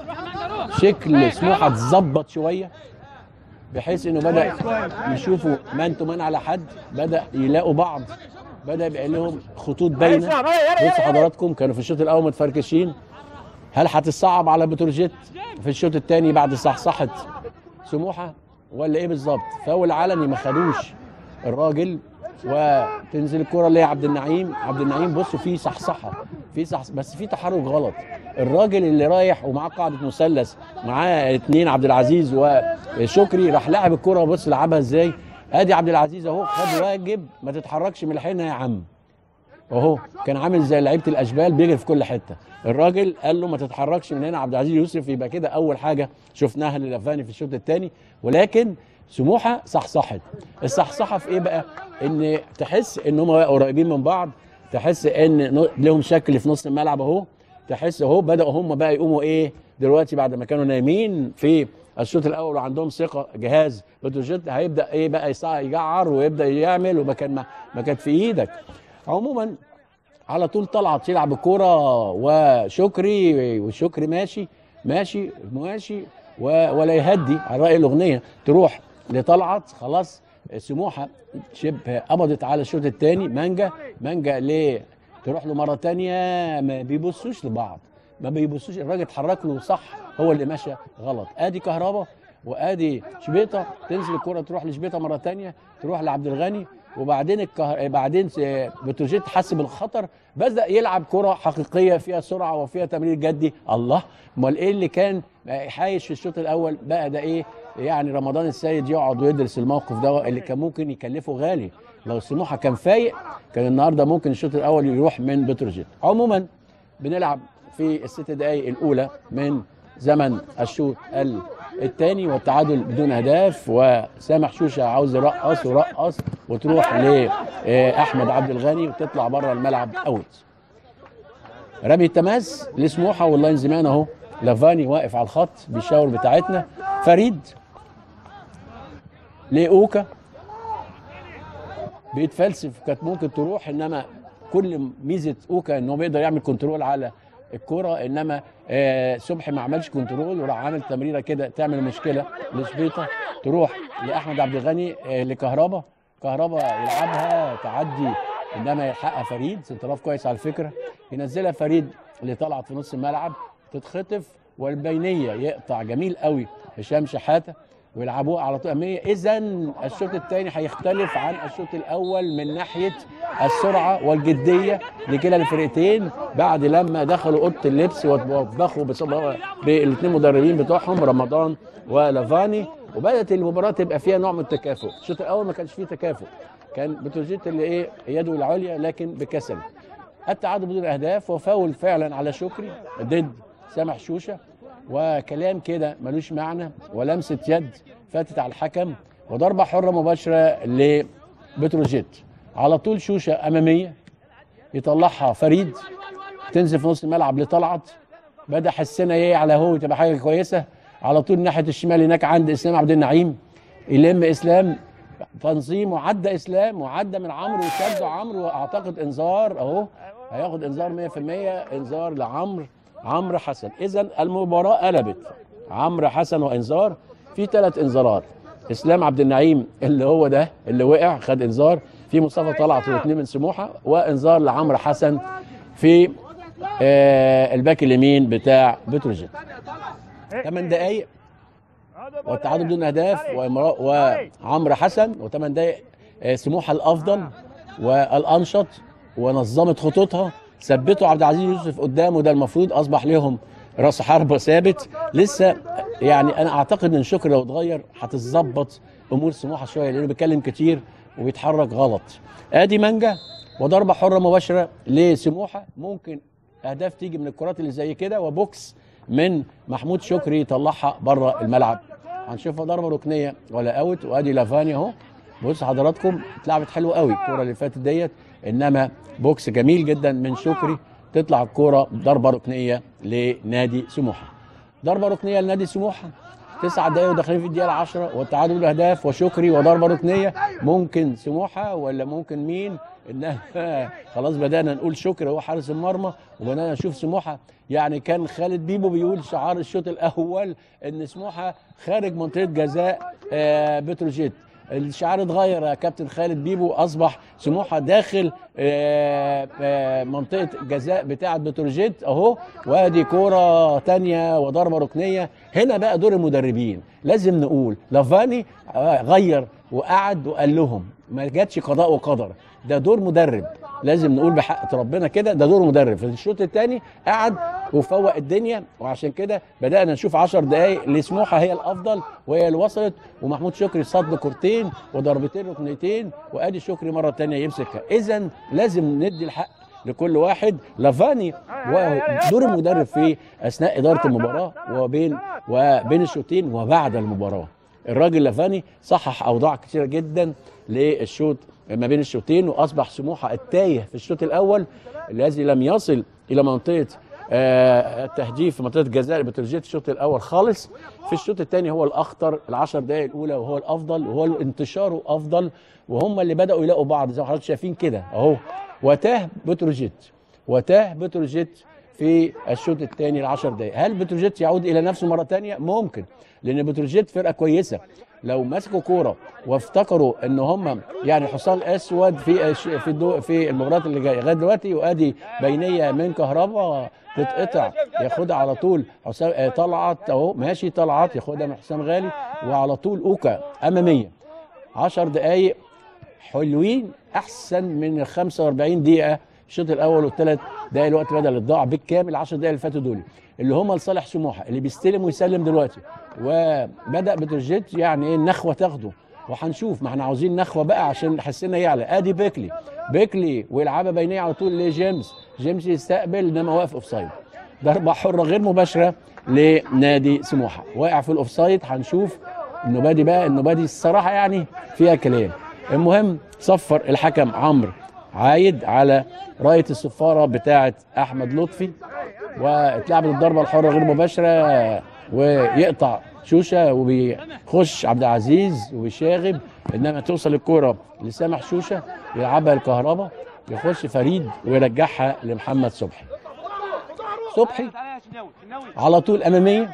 شكل سموحه اتظبط شويه بحيث انه بدا يشوفوا مان تو مان على حد بدا يلاقوا بعض بدا يبقى لهم خطوط باينه بصوا حضراتكم كانوا في الشوط الاول متفركشين هل هتتصعب على بتروجيت في الشوط الثاني بعد صحصحه سموحه ولا ايه بالظبط فاول علني ما خدوش الراجل وتنزل الكره اللي هي عبد النعيم عبد النعيم بصوا في صحصحه في صح بس في تحرك غلط الراجل اللي رايح ومعاه قاعده مثلث معاه اتنين عبد العزيز وشكري راح لعب الكره بص لعبها ازاي ادي عبد العزيز اهو خد واجب ما تتحركش من الحين يا عم اهو كان عامل زي لعيبه الاشبال بيجري في كل حته الراجل قال له ما تتحركش من هنا عبد العزيز يوسف يبقى كده اول حاجه شفناها للافاني في الشوط الثاني ولكن سموحه صحصحت الصحصحه في ايه بقى ان تحس ان هم قريبين من بعض تحس ان لهم شكل في نص الملعب اهو تحس اهو بداوا هم بقى يقوموا ايه دلوقتي بعد ما كانوا نايمين في الشوط الاول وعندهم ثقه جهاز بتروجيت هيبدا ايه بقى يسع- يجعر ويبدا يعمل وما كان ما, ما كانت في ايدك عموما على طول طلعت تلعب الكوره وشكري وشكري ماشي ماشي ماشي و- ولا يهدي على راي الاغنيه تروح لطلعت خلاص سموحه شبه قبضت على الشوط الثاني مانجا مانجا ليه تروح له مره تانية ما بيبصوش لبعض ما بيبصوش الراجل اتحرك له صح هو اللي ماشى غلط ادي كهربا وادي شبيطه تنزل الكره تروح لشبيطه مره تانية تروح لعبد الغني وبعدين الكهر... بعدين س- بتروجيت حس بالخطر بدا يلعب كره حقيقيه فيها سرعه وفيها تمرير جدي الله امال ايه اللي كان حايش في الشوط الاول بقى ده ايه يعني رمضان السيد يقعد ويدرس الموقف ده اللي كان ممكن يكلفه غالي لو سموحه كان فايق كان النهارده ممكن الشوط الاول يروح من بتروجيت عموما بنلعب في الست دقائق الاولى من زمن الشوط الثاني والتعادل بدون اهداف وسامح شوشه عاوز يرقص ورقص وتروح لاحمد عبد الغني وتطلع بره الملعب اوت رمي التماس لسموحه واللاين زمان اهو لافاني واقف على الخط بيشاور بتاعتنا فريد لاوكا بيتفلسف كانت ممكن تروح انما كل ميزه اوكا ان هو بيقدر يعمل كنترول على الكرة انما آه صبحي ما عملش كنترول وراح عامل تمريره كده تعمل مشكله لشبيطه تروح لاحمد عبد الغني آه لكهربا كهربا يلعبها تعدي انما يلحقها فريد سنتراف كويس على الفكره ينزلها فريد اللي طلعت في نص الملعب تتخطف والبينيه يقطع جميل قوي هشام شحاته ويلعبوها على طول أمامية إذا الشوط الثاني هيختلف عن الشوط الأول من ناحية السرعة والجدية لكلا الفرقتين بعد لما دخلوا أوضة اللبس وطبخوا بالاثنين مدربين بتوعهم رمضان ولافاني وبدأت المباراة تبقى فيها نوع من التكافؤ الشوط الأول ما كانش فيه تكافؤ كان بتروجيت اللي إيه يده العليا لكن بكسل التعادل بدون أهداف وفاول فعلا على شكري ضد سامح شوشه وكلام كده ملوش معنى ولمسه يد فاتت على الحكم وضربه حره مباشره لبتروجيت على طول شوشه اماميه يطلعها فريد تنزل في نص الملعب لطلعت بدا حسنا ايه على هو تبقى حاجه كويسه على طول ناحيه الشمال هناك عند اسلام عبد النعيم يلم اسلام تنظيم وعدى اسلام وعدى من عمرو وشده عمرو واعتقد انذار اهو هياخد انذار 100% انذار لعمرو عمرو حسن اذا المباراه قلبت عمرو حسن وانذار في ثلاث انذارات اسلام عبد النعيم اللي هو ده اللي وقع خد انذار في مصطفى طلعت واثنين من سموحه وانذار لعمرو حسن في آه الباك اليمين بتاع بتروجيت 8 دقائق والتعادل بدون اهداف وعمرو حسن و8 دقائق آه سموحه الافضل والانشط ونظمت خطوطها ثبتوا عبد العزيز يوسف قدامه ده المفروض اصبح لهم راس حربه ثابت لسه يعني انا اعتقد ان شكر لو اتغير هتتظبط امور سموحه شويه لانه بيتكلم كتير وبيتحرك غلط ادي مانجا وضربه حره مباشره لسموحه ممكن اهداف تيجي من الكرات اللي زي كده وبوكس من محمود شكري يطلعها بره الملعب هنشوفها ضربه ركنيه ولا اوت وادي لافاني اهو بص حضراتكم اتلعبت حلو قوي الكوره اللي فاتت ديت انما بوكس جميل جدا من شكري تطلع الكوره ضربه ركنيه لنادي سموحه ضربه ركنيه لنادي سموحه تسع دقايق وداخلين في الدقيقه العشرة والتعادل الاهداف وشكري وضربه ركنيه ممكن سموحه ولا ممكن مين انها خلاص بدانا نقول شكري هو حارس المرمى وبدانا نشوف سموحه يعني كان خالد بيبو بيقول شعار الشوط الاول ان سموحه خارج منطقه جزاء آه، بتروجيت الشعار اتغير يا كابتن خالد بيبو اصبح سموحه داخل آه، آه، منطقه جزاء بتاعه بتروجيت اهو وادي كوره تانية وضربه ركنيه هنا بقى دور المدربين لازم نقول لافاني آه، غير وقعد وقال لهم ما جاتش قضاء وقدر ده دور مدرب لازم نقول بحق ربنا كده ده دور مدرب في الشوط الثاني قعد وفوق الدنيا وعشان كده بدانا نشوف 10 دقائق لسموحه هي الافضل وهي اللي وصلت ومحمود شكري صد كورتين وضربتين ركنيتين وادي شكري مره ثانيه يمسكها اذا لازم ندي الحق لكل واحد لافاني ودور المدرب في اثناء اداره المباراه وبين وبين الشوطين وبعد المباراه الراجل لافاني صحح اوضاع كثيره جدا للشوط ما بين الشوطين واصبح سموحه التايه في الشوط الاول الذي لم يصل الى منطقه آه، التهديف في منطقه جزاء بتروجيت الشوط الاول خالص في الشوط الثاني هو الاخطر العشر دقائق الاولى وهو الافضل وهو انتشاره افضل وهم اللي بداوا يلاقوا بعض زي ما حضرتك شايفين كده اهو وتاه بتروجيت وتاه بتروجيت في الشوط الثاني العشر دقائق هل بتروجيت يعود الى نفسه مره ثانيه ممكن لان بتروجيت فرقه كويسه لو مسكوا كوره وافتكروا ان هم يعني حصان اسود في الش- في الدو في المباريات اللي جايه لغايه دلوقتي وادي بينيه من كهربا تتقطع ياخدها على طول حسام آه، طلعت اهو ماشي طلعت ياخدها من حسام غالي وعلى طول اوكا اماميه 10 دقائق حلوين احسن من ال 45 دقيقه الشوط الاول والثلاث دقائق الوقت بدل الضاع بالكامل 10 دقائق اللي فاتوا دول اللي هم لصالح سموحه اللي بيستلم ويسلم دلوقتي وبدا بتروجيت يعني ايه النخوه تاخده وهنشوف ما احنا عاوزين نخوه بقى عشان حسنا يعلى ادي بيكلي بيكلي ويلعبها بينيه على طول لجيمس جيمس يستقبل انما واقف اوفسايد ضربه حره غير مباشره لنادي سموحه واقع في الاوفسايد هنشوف النبادي بقى النبادي الصراحه يعني فيها كلام المهم صفر الحكم عمرو عايد على رايه الصفاره بتاعه احمد لطفي واتلعبت الضربه الحره غير مباشره ويقطع شوشه وبيخش عبد العزيز وبيشاغب انما توصل الكوره لسامح شوشه يلعبها الكهرباء يخش فريد ويرجعها لمحمد صبحي صبحي تعالى يا شناوي شناوي على طول اماميه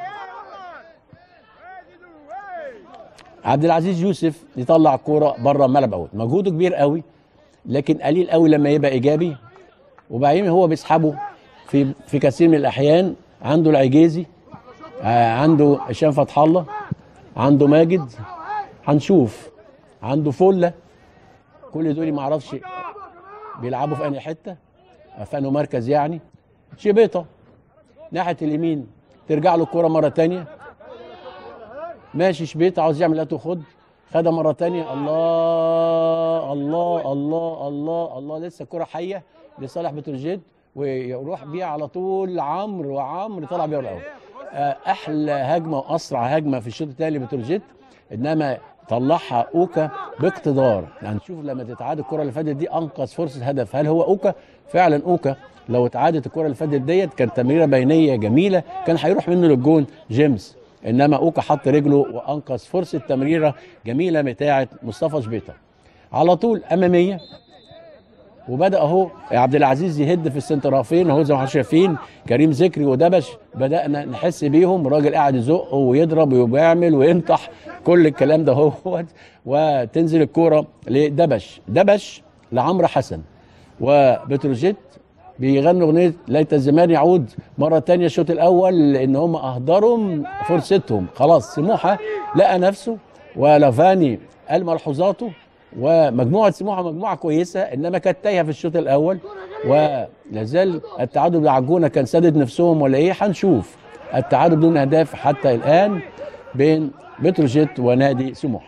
عبد العزيز يوسف يطلع الكوره بره الملعب اوت مجهوده كبير قوي لكن قليل قوي لما يبقى ايجابي وبعدين هو بيسحبه في في كثير من الاحيان عنده العجيزي آه، عنده هشام فتح الله عنده ماجد هنشوف عنده فله كل دول ما اعرفش بيلعبوا في انهي حته في انهي مركز يعني شبيطه ناحيه اليمين ترجع له الكوره مره تانية ماشي شبيط عاوز يعمل لا خد خدها مره تانية الله الله الله الله الله لسه الكوره حيه لصالح بتروجيت ويروح بيها على طول عمرو وعمرو طلع بيها الاول آه، احلى هجمه واسرع هجمه في الشوط الثاني لبتروجيت انما طلعها اوكا باقتدار يعني نشوف لما تتعاد الكره اللي فاتت دي انقذ فرصه هدف هل هو اوكا فعلا اوكا لو اتعادت الكره اللي فاتت ديت كانت تمريره بينيه جميله كان هيروح منه للجون جيمس انما اوكا حط رجله وانقذ فرصه تمريره جميله بتاعه مصطفى شبيطه على طول اماميه وبدا اهو عبد العزيز يهد في السنترافين اهو زي ما احنا شايفين كريم ذكري ودبش بدانا نحس بيهم الراجل قاعد يزق ويضرب ويعمل وينطح كل الكلام ده هو وتنزل الكوره لدبش دبش لعمرو حسن وبتروجيت بيغنوا اغنيه ليت الزمان يعود مره تانية الشوط الاول لان هم اهدروا فرصتهم خلاص سموحه لقى نفسه ولافاني قال ملحوظاته ومجموعه سموحه مجموعه كويسه انما كانت تايهه في الشوط الاول ولازال التعادل بالعجونه كان سادد نفسهم ولا ايه هنشوف التعادل بدون اهداف حتى الان بين بتروجيت ونادي سموحه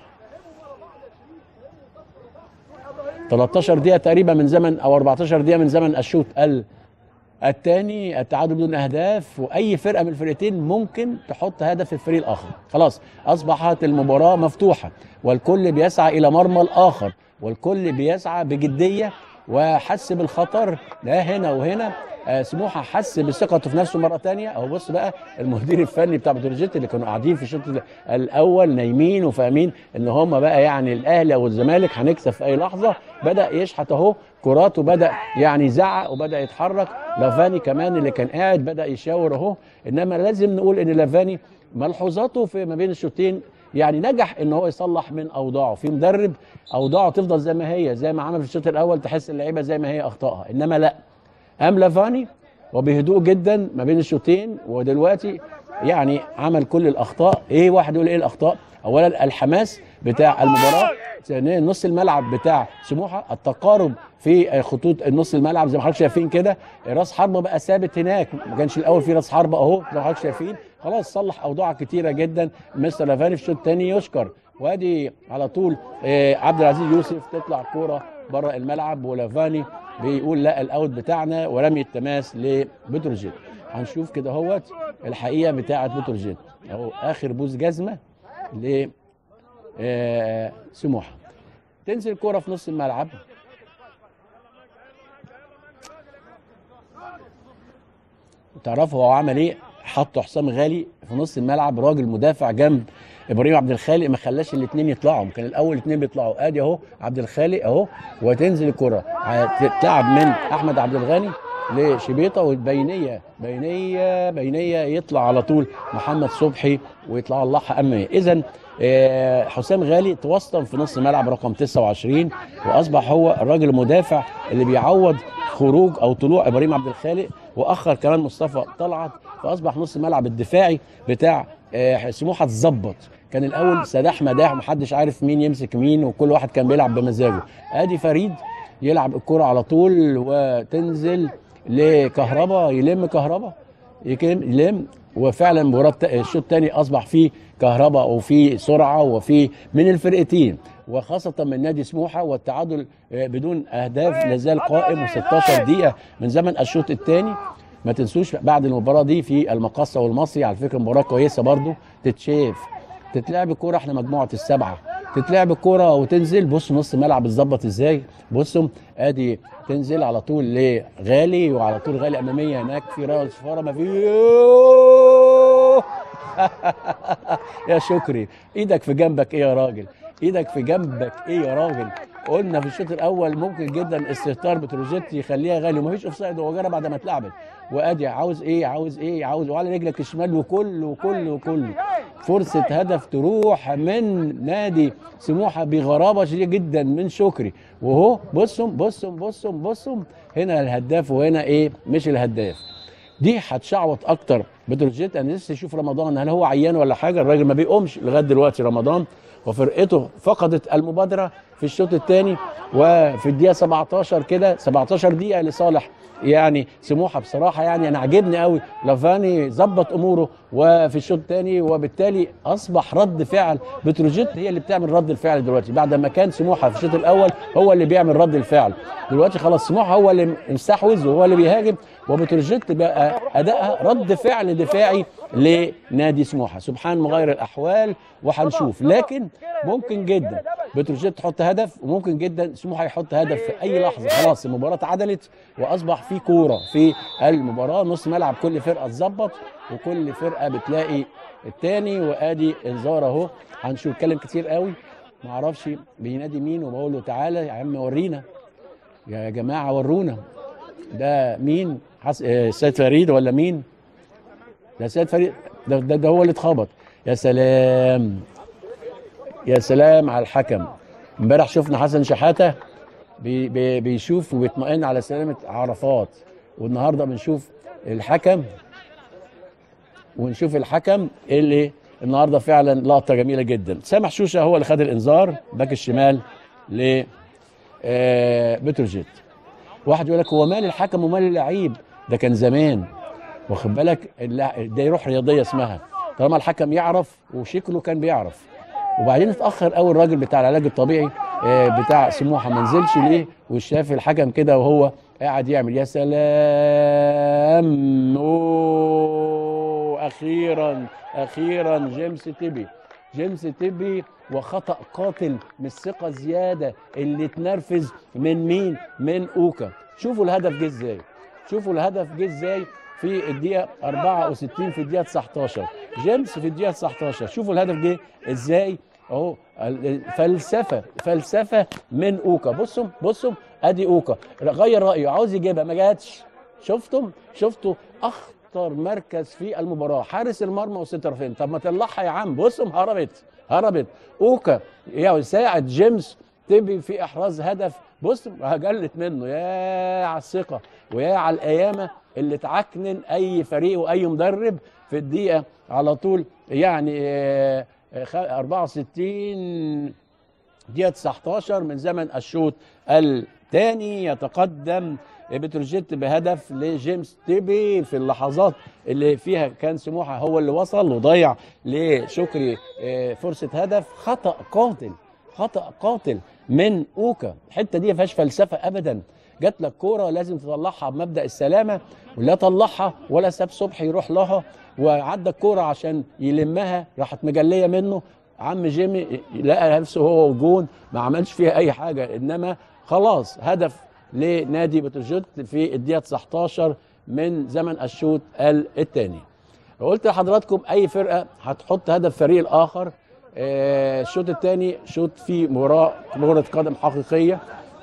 13 دقيقه تقريبا من زمن او 14 دقيقه من زمن الشوط ال الثاني التعادل بدون اهداف واي فرقه من الفرقتين ممكن تحط هدف الفريق الاخر خلاص اصبحت المباراه مفتوحه والكل بيسعى الى مرمى الاخر والكل بيسعى بجديه وحس بالخطر لا هنا وهنا آه، سموحه حس بثقته في نفسه مره تانية اهو بص بقى المدير الفني بتاع بتروجيت اللي كانوا قاعدين في الشوط الاول نايمين وفاهمين ان هم بقى يعني الاهلي او الزمالك هنكسب في اي لحظه بدا يشحت اهو كرات وبدا يعني يزعق وبدا يتحرك لافاني كمان اللي كان قاعد بدا يشاور اهو انما لازم نقول ان لافاني ملحوظاته في ما بين الشوطين يعني نجح ان هو يصلح من اوضاعه في مدرب اوضاعه تفضل زي ما هي زي ما عمل في الشوط الاول تحس اللعيبه زي ما هي اخطائها انما لا قام لافاني وبهدوء جدا ما بين الشوطين ودلوقتي يعني عمل كل الاخطاء ايه واحد يقول ايه الاخطاء اولا الحماس بتاع المباراه ثانيا نص الملعب بتاع سموحه التقارب في خطوط النص الملعب زي ما حضرتك شايفين كده راس حربه بقى ثابت هناك ما كانش الاول في راس حربه اهو زي ما حضرتك شايفين خلاص صلح اوضاع كتيره جدا مستر لافاني في الشوط الثاني يشكر وادي على طول آه، عبد العزيز يوسف تطلع كوره بره الملعب ولافاني بيقول لا الاوت بتاعنا ورمي التماس لبتروجيت هنشوف كده اهوت الحقيقه بتاعه بتروجيت اهو اخر بوز جزمه ل آه، سموحه تنزل الكوره في نص الملعب تعرفوا هو عمل ايه حط حسام غالي في نص الملعب راجل مدافع جنب ابراهيم عبد الخالق ما خلاش الاثنين يطلعوا كان الاول الاثنين بيطلعوا ادي اهو عبد الخالق اهو وتنزل الكره هتتلعب من احمد عبد الغني لشبيطه والبينيه بينيه بينيه يطلع على طول محمد صبحي ويطلع الله اماميه اذا آه، حسام غالي توسطن في نص الملعب رقم 29 واصبح هو الراجل المدافع اللي بيعوض خروج او طلوع ابراهيم عبد الخالق واخر كمان مصطفى طلعت فاصبح نص الملعب الدفاعي بتاع آه، سموحه اتظبط كان الاول سداح مداح محدش عارف مين يمسك مين وكل واحد كان بيلعب بمزاجه ادي فريد يلعب الكرة على طول وتنزل لكهربا يلم كهربا يكم- يلم وفعلا مباراة الشوط الثاني اصبح فيه كهرباء وفي سرعه وفي من الفرقتين وخاصة من نادي سموحة والتعادل آه، بدون أهداف لازال قائم و16 دقيقة من زمن الشوط الثاني ما تنسوش بعد المباراة دي في المقصة والمصري على فكرة مباراة كويسة برضو تتشاف تتلعب الكورة احنا مجموعة السبعة تتلعب الكورة وتنزل بص نص الملعب اتظبط ازاي بصوا ادي تنزل على طول لغالي وعلى طول غالي امامية هناك في راس فارة ما في يا شكري ايدك في جنبك ايه يا راجل ايدك في جنبك ايه يا راجل قلنا في الشوط الاول ممكن جدا استهتار بتروجيت يخليها غالي ومفيش اوف سايد هو جرى بعد ما اتلعبت وادي عاوز ايه عاوز ايه عاوز وعلى رجلك الشمال وكله وكله وكله فرصه هدف تروح من نادي سموحه بغرابه شديده جدا من شكري وهو بصوا بصوا بصوا بصوا هنا الهداف وهنا ايه مش الهداف دي هتشعوط اكتر بتروجيت انا لسه اشوف رمضان هل هو عيان ولا حاجه الراجل ما بيقومش لغايه دلوقتي رمضان وفرقته فقدت المبادره في الشوط الثاني وفي الدقيقه 17 كده 17 دقيقه لصالح يعني سموحه بصراحه يعني انا عجبني قوي لافاني ظبط اموره وفي الشوط الثاني وبالتالي اصبح رد فعل بتروجيت هي اللي بتعمل رد الفعل دلوقتي بعد ما كان سموحه في الشوط الاول هو اللي بيعمل رد الفعل دلوقتي خلاص سموحه هو اللي مستحوذ وهو اللي بيهاجم وبتروجيت بقى ادائها رد فعل دفاعي لنادي سموحه سبحان مغير الاحوال وهنشوف لكن ممكن جدا بتروجيت تحط هدف وممكن جدا سموحه يحط هدف في اي لحظه خلاص المباراه اتعدلت واصبح في كوره في المباراه نص ملعب كل فرقه اتظبط وكل فرقه بتلاقي التاني وادي انذار اهو هنشوف اتكلم كتير قوي ما اعرفش بينادي مين وبقول له تعالى يا عم ورينا يا جماعه ورونا ده مين حس... آه، سيد فريد ولا مين ده سيد فريد ده, ده, ده هو اللي اتخبط يا سلام يا سلام على الحكم امبارح شفنا حسن شحاته بي بي بيشوف وبيطمئن على سلامه عرفات والنهارده بنشوف الحكم ونشوف الحكم اللي النهارده فعلا لقطه جميله جدا سامح شوشه هو اللي خد الانذار باك الشمال ل آه، بتروجيت واحد يقول لك هو مال الحكم ومال اللعيب ده كان زمان واخد بالك اللا- ده يروح رياضيه اسمها طالما الحكم يعرف وشكله كان بيعرف وبعدين اتاخر قوي الراجل بتاع العلاج الطبيعي آه، بتاع سموحه ما نزلش ليه وشاف الحكم كده وهو قاعد يعمل يا سلام أوه اخيرا اخيرا جيمس تيبي جيمس تيبي وخطا قاتل من الثقه زياده اللي اتنرفز من مين من اوكا شوفوا الهدف جه ازاي شوفوا الهدف جه ازاي في الدقيقه 64 في الدقيقه 19 جيمس في الدقيقه 19 شوفوا الهدف جه ازاي اهو ال- فلسفه فلسفه من اوكا بصوا بصوا ادي اوكا غير رايه عاوز يجيبها ما جاتش شفتم شفتوا اخطر مركز في المباراه حارس المرمى وسنتر فين طب ما طلعها يا عم بصوا هربت هربت اوكا يساعد جيمس تبي في احراز هدف بص جلت منه يا على الثقه ويا على القيامه اللي تعكنن اي فريق واي مدرب في الدقيقه على طول يعني آه، آه، خ- 64 دقيقة 19 من زمن الشوط الثاني يتقدم بتروجيت بهدف لجيمس تيبي في اللحظات اللي فيها كان سموحة هو اللي وصل وضيع لشكري آه، فرصة هدف خطأ قاتل خطأ قاتل من اوكا الحتة دي ما فيهاش فلسفة ابدا جات لك كوره لازم تطلعها بمبدا السلامه ولا طلعها ولا ساب صبحي يروح لها وعدى الكوره عشان يلمها راحت مجليه منه عم جيمي لقى نفسه هو وجون ما عملش فيها اي حاجه انما خلاص هدف لنادي بتروجيت في الدقيقه 19 من زمن الشوط الثاني قلت لحضراتكم اي فرقه هتحط هدف فريق الاخر آه، الشوط الثاني شوط فيه مباراه كره قدم حقيقيه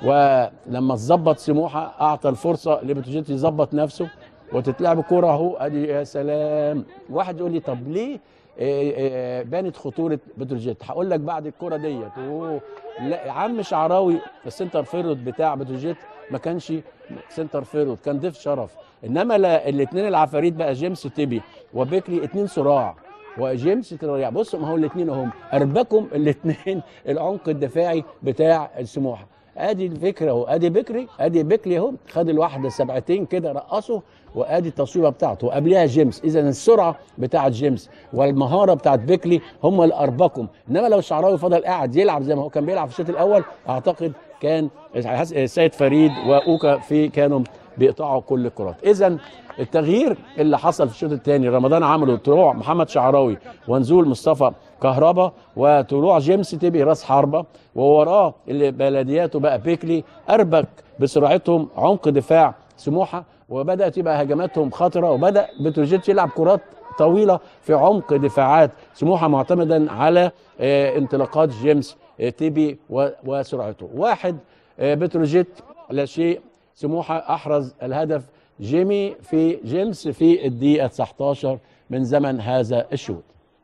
ولما تظبط سموحه اعطى الفرصه لبتروجيت يظبط نفسه وتتلعب كوره اهو ادي يا سلام واحد يقول لي طب ليه آه، آه، بانت خطوره بتروجيت هقول لك بعد الكوره ديت اوه لا عم شعراوي السنتر فيرود بتاع بتروجيت ما كانش سنتر فيرود كان ضيف شرف انما الاثنين العفاريت بقى جيمس تيبي وبيكري اتنين صراع وجيمس تريع بصوا ما هو الاثنين اهم اربكم الاثنين العمق الدفاعي بتاع السموحه ادي الفكره اهو ادي بكري ادي بكري اهو خد الواحده سبعتين كده رقصه وادي التصويبه بتاعته وقبلها جيمس اذا السرعه بتاعت جيمس والمهاره بتاعت بيكلي هم اللي اربكم انما لو الشعراوي فضل قاعد يلعب زي ما هو كان بيلعب في الشوط الاول اعتقد كان سيد فريد واوكا في كانوا بيقطعوا كل الكرات اذا التغيير اللي حصل في الشوط الثاني رمضان عمله طلوع محمد شعراوي ونزول مصطفى كهربا وطلوع جيمس تبي راس حربه ووراه اللي بلدياته بقى بيكلي اربك بسرعتهم عمق دفاع سموحه وبدات يبقى هجماتهم خطره وبدا بتروجيت يلعب كرات طويله في عمق دفاعات سموحه معتمدا على آه، انطلاقات جيمس آه، تيبي و- وسرعته واحد آه، بتروجيت لا شيء سموحه احرز الهدف جيمي في جيمس في الدقيقه 19 من زمن هذا الشوط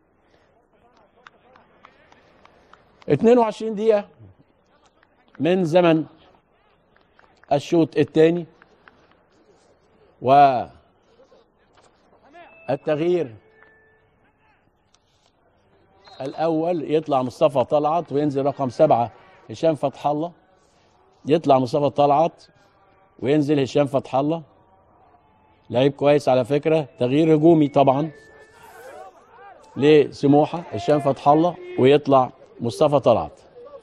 22 دقيقه من زمن الشوط الثاني والتغيير الاول يطلع مصطفى طلعت وينزل رقم سبعه هشام فتح الله يطلع مصطفى طلعت وينزل هشام فتح الله لعيب كويس على فكره تغيير هجومي طبعا لسموحه هشام فتح الله ويطلع مصطفى طلعت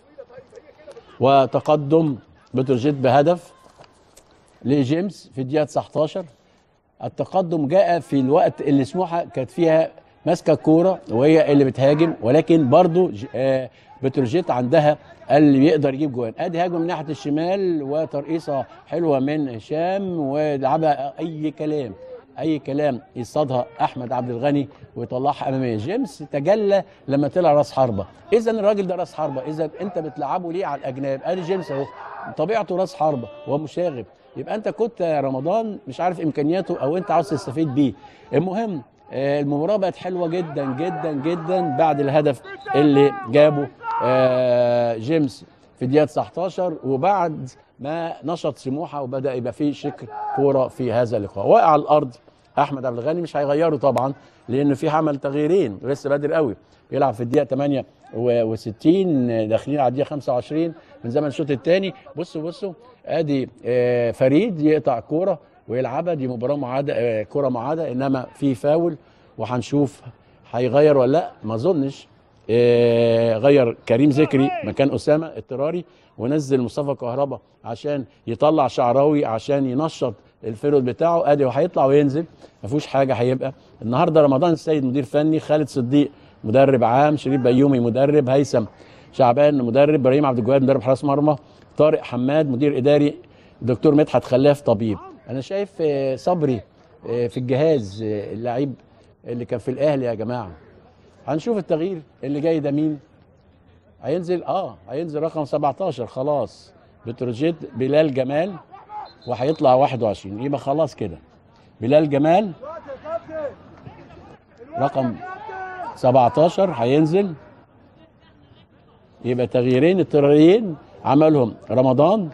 وتقدم بتروجيت بهدف لجيمس في الدقيقه 19 التقدم جاء في الوقت اللي سموحه كانت فيها ماسكه الكوره وهي اللي بتهاجم ولكن برضو ج- آه، بتروجيت عندها اللي يقدر يجيب جوان ادي هاجم من ناحيه الشمال وترقيصه حلوه من هشام ولعبها اي كلام اي كلام يصطادها احمد عبد الغني ويطلعها اماميه جيمس تجلى لما طلع راس حربه اذا الراجل ده راس حربه اذا انت بتلعبه ليه على الاجناب ادي جيمس اهو طبيعته راس حربه ومشاغب يبقى انت كنت يا رمضان مش عارف امكانياته او انت عاوز تستفيد بيه المهم آه، المباراه بقت حلوه جدا جدا جدا بعد الهدف اللي جابه آه، جيمس في الدقيقه 19 وبعد ما نشط سموحه وبدا يبقى فيه شكل كوره في هذا اللقاء وقع على الارض احمد عبد الغني مش هيغيره طبعا لان في عمل تغييرين لسه بدري قوي يلعب في الدقيقه 68 داخلين على الدقيقه 25 من زمن الشوط الثاني بصوا بصوا ادي آه، فريد يقطع كوره ويلعبها دي مباراه معاده آه، كوره معاده انما في فاول وهنشوف هيغير ولا لا ما اظنش آه، غير كريم ذكري مكان اسامه اضطراري ونزل مصطفى كهربا عشان يطلع شعراوي عشان ينشط الفيرود بتاعه ادي وهيطلع وينزل ما فيهوش حاجه هيبقى النهارده رمضان السيد مدير فني خالد صديق مدرب عام شريف بيومي مدرب هيثم شعبان مدرب ابراهيم عبد الجواد مدرب حراس مرمى طارق حماد مدير اداري دكتور مدحت خلاف طبيب انا شايف آه، صبري آه، في الجهاز آه، اللعيب اللي كان في الاهلي يا جماعه هنشوف التغيير اللي جاي ده مين هينزل اه هينزل رقم 17 خلاص بتروجيت بلال جمال وهيطلع 21 يبقى خلاص كده بلال جمال رقم 17 هينزل يبقى تغييرين اضطراريين عملهم رمضان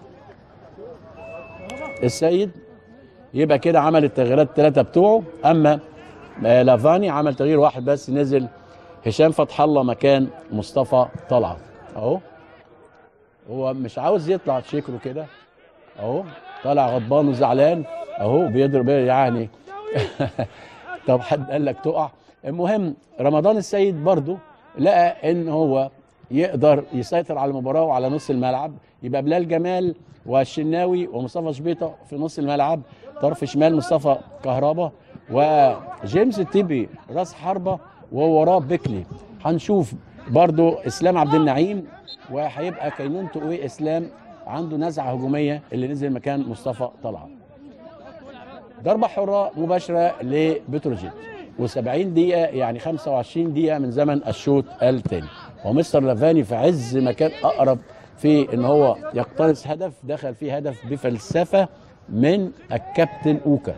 السيد يبقى كده عمل التغييرات الثلاثه بتوعه اما آه، لافاني عمل تغيير واحد بس نزل هشام فتح الله مكان مصطفى طلعت اهو هو مش عاوز يطلع شكله كده اهو طالع غضبان وزعلان اهو بيضرب يعني طب حد قال لك تقع المهم رمضان السيد برضو لقى ان هو يقدر يسيطر على المباراه وعلى نص الملعب يبقى بلال جمال والشناوي ومصطفى شبيطه في نص الملعب طرف شمال مصطفى كهربا وجيمس التيبي راس حربه ووراه بيكلي هنشوف برضو اسلام عبد النعيم وهيبقى كينون تقوي اسلام عنده نزعه هجوميه اللي نزل مكان مصطفى طلعت ضربه حره مباشره لبتروجيت و70 دقيقه يعني 25 دقيقه من زمن الشوط الثاني ومستر لافاني في عز ما كان اقرب في ان هو يقتنص هدف دخل فيه هدف بفلسفه من الكابتن اوكا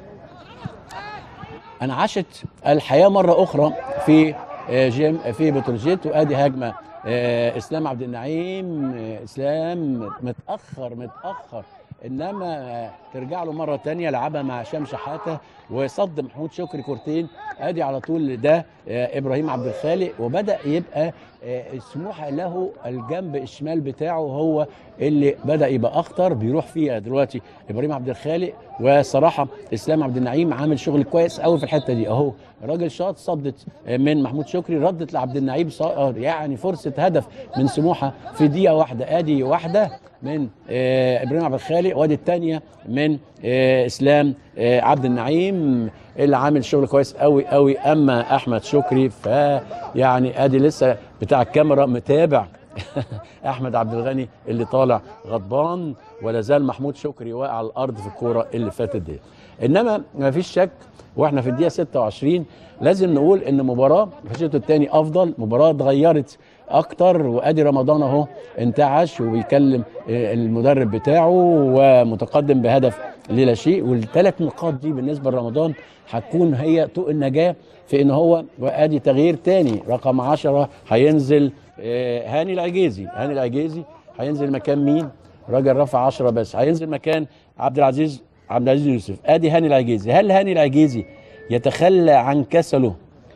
انعشت الحياه مره اخرى في آه، جيم في بتروجيت وادي هجمه آه، اسلام عبد النعيم آه، اسلام متاخر متاخر انما آه، ترجع له مره تانية لعبها مع هشام شحاته وصد محمود شكري كورتين ادي على طول ده آه، ابراهيم عبد الخالق وبدا يبقى آه، سموحه له الجنب الشمال بتاعه هو اللي بدا يبقى اخطر بيروح فيها دلوقتي ابراهيم عبد الخالق وصراحه اسلام عبد النعيم عامل شغل كويس قوي في الحته دي اهو الراجل شاط صدت من محمود شكري ردت لعبد النعيم صائر يعني فرصه هدف من سموحه في دقيقه واحده ادي واحده من آه، ابراهيم عبد الخالق وادي الثانيه من آه، اسلام آه، عبد النعيم اللي عامل شغل كويس قوي قوي اما احمد شكري فيعني ادي لسه بتاع الكاميرا متابع احمد عبد الغني اللي طالع غضبان ولا زال محمود شكري واقع على الارض في الكوره اللي فاتت دي انما ما فيش شك واحنا في الدقيقه 26 لازم نقول ان مباراه في الشوط الثاني افضل مباراه اتغيرت اكتر وادي رمضان اهو انتعش وبيكلم آه، المدرب بتاعه ومتقدم بهدف للا شيء والثلاث نقاط دي بالنسبه لرمضان هتكون هي طوق النجاه في ان هو وادي تغيير تاني رقم 10 هينزل آه، هاني العجيزي هاني العجيزي هينزل مكان مين راجل رفع 10 بس هينزل مكان عبد العزيز عبد العزيز يوسف ادي هاني العجيزي هل هاني العجيزي يتخلى عن كسله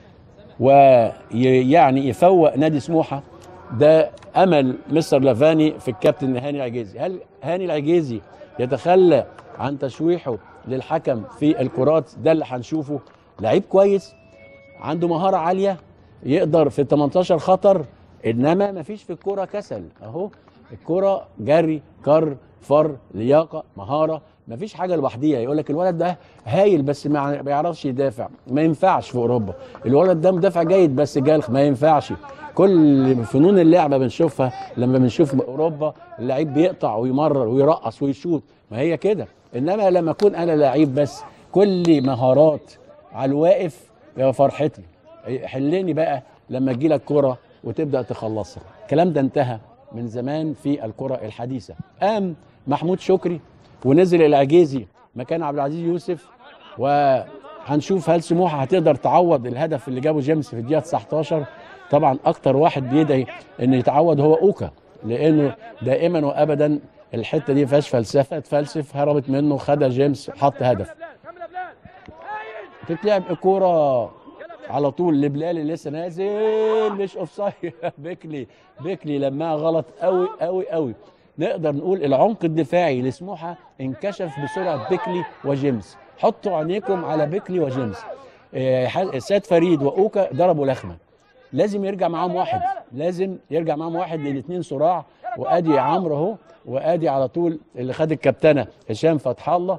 ويعني يفوق نادي سموحه ده امل مستر لافاني في الكابتن هاني العجيزي هل هاني العجيزي يتخلى عن تشويحه للحكم في الكرات ده اللي هنشوفه لعيب كويس عنده مهاره عاليه يقدر في 18 خطر انما مفيش في الكوره كسل اهو الكوره جري كر فر لياقه مهاره مفيش حاجه لوحديها يقول لك الولد ده هايل بس ما بيعرفش يدافع ما ينفعش في اوروبا الولد ده مدافع جيد بس جالخ ما ينفعش كل فنون اللعبه بنشوفها لما بنشوف اوروبا اللعيب بيقطع ويمرر ويرقص ويشوط ما هي كده انما لما اكون انا لعيب بس كل مهارات على الواقف يا فرحتي حلني بقى لما تجي لك كره وتبدا تخلصها الكلام ده انتهى من زمان في الكره الحديثه قام محمود شكري ونزل العجيزي مكان عبد العزيز يوسف وهنشوف هل سموحه هتقدر تعوض الهدف اللي جابه جيمس في الدقيقه 19 طبعا اكتر واحد بيدعي ان يتعوض هو اوكا لانه دائما وابدا الحته دي فيهاش فلسفه اتفلسف هربت منه خدها جيمس حط هدف كمل يا بلال هايل تتلعب الكوره على طول لبلال اللي لسه نازل مش اوف سايد بيكلي بيكلي لما غلط قوي قوي قوي نقدر نقول العمق الدفاعي لسموحه انكشف بسرعه بيكلي وجيمس حطوا عينيكم على بيكلي وجيمس آه، ح- سيد فريد واوكا ضربوا لخمه لازم يرجع معاهم واحد لازم يرجع معاهم واحد لان اتنين صراع وادي عمرو اهو وادي على طول اللي خد الكابتنه هشام فتح الله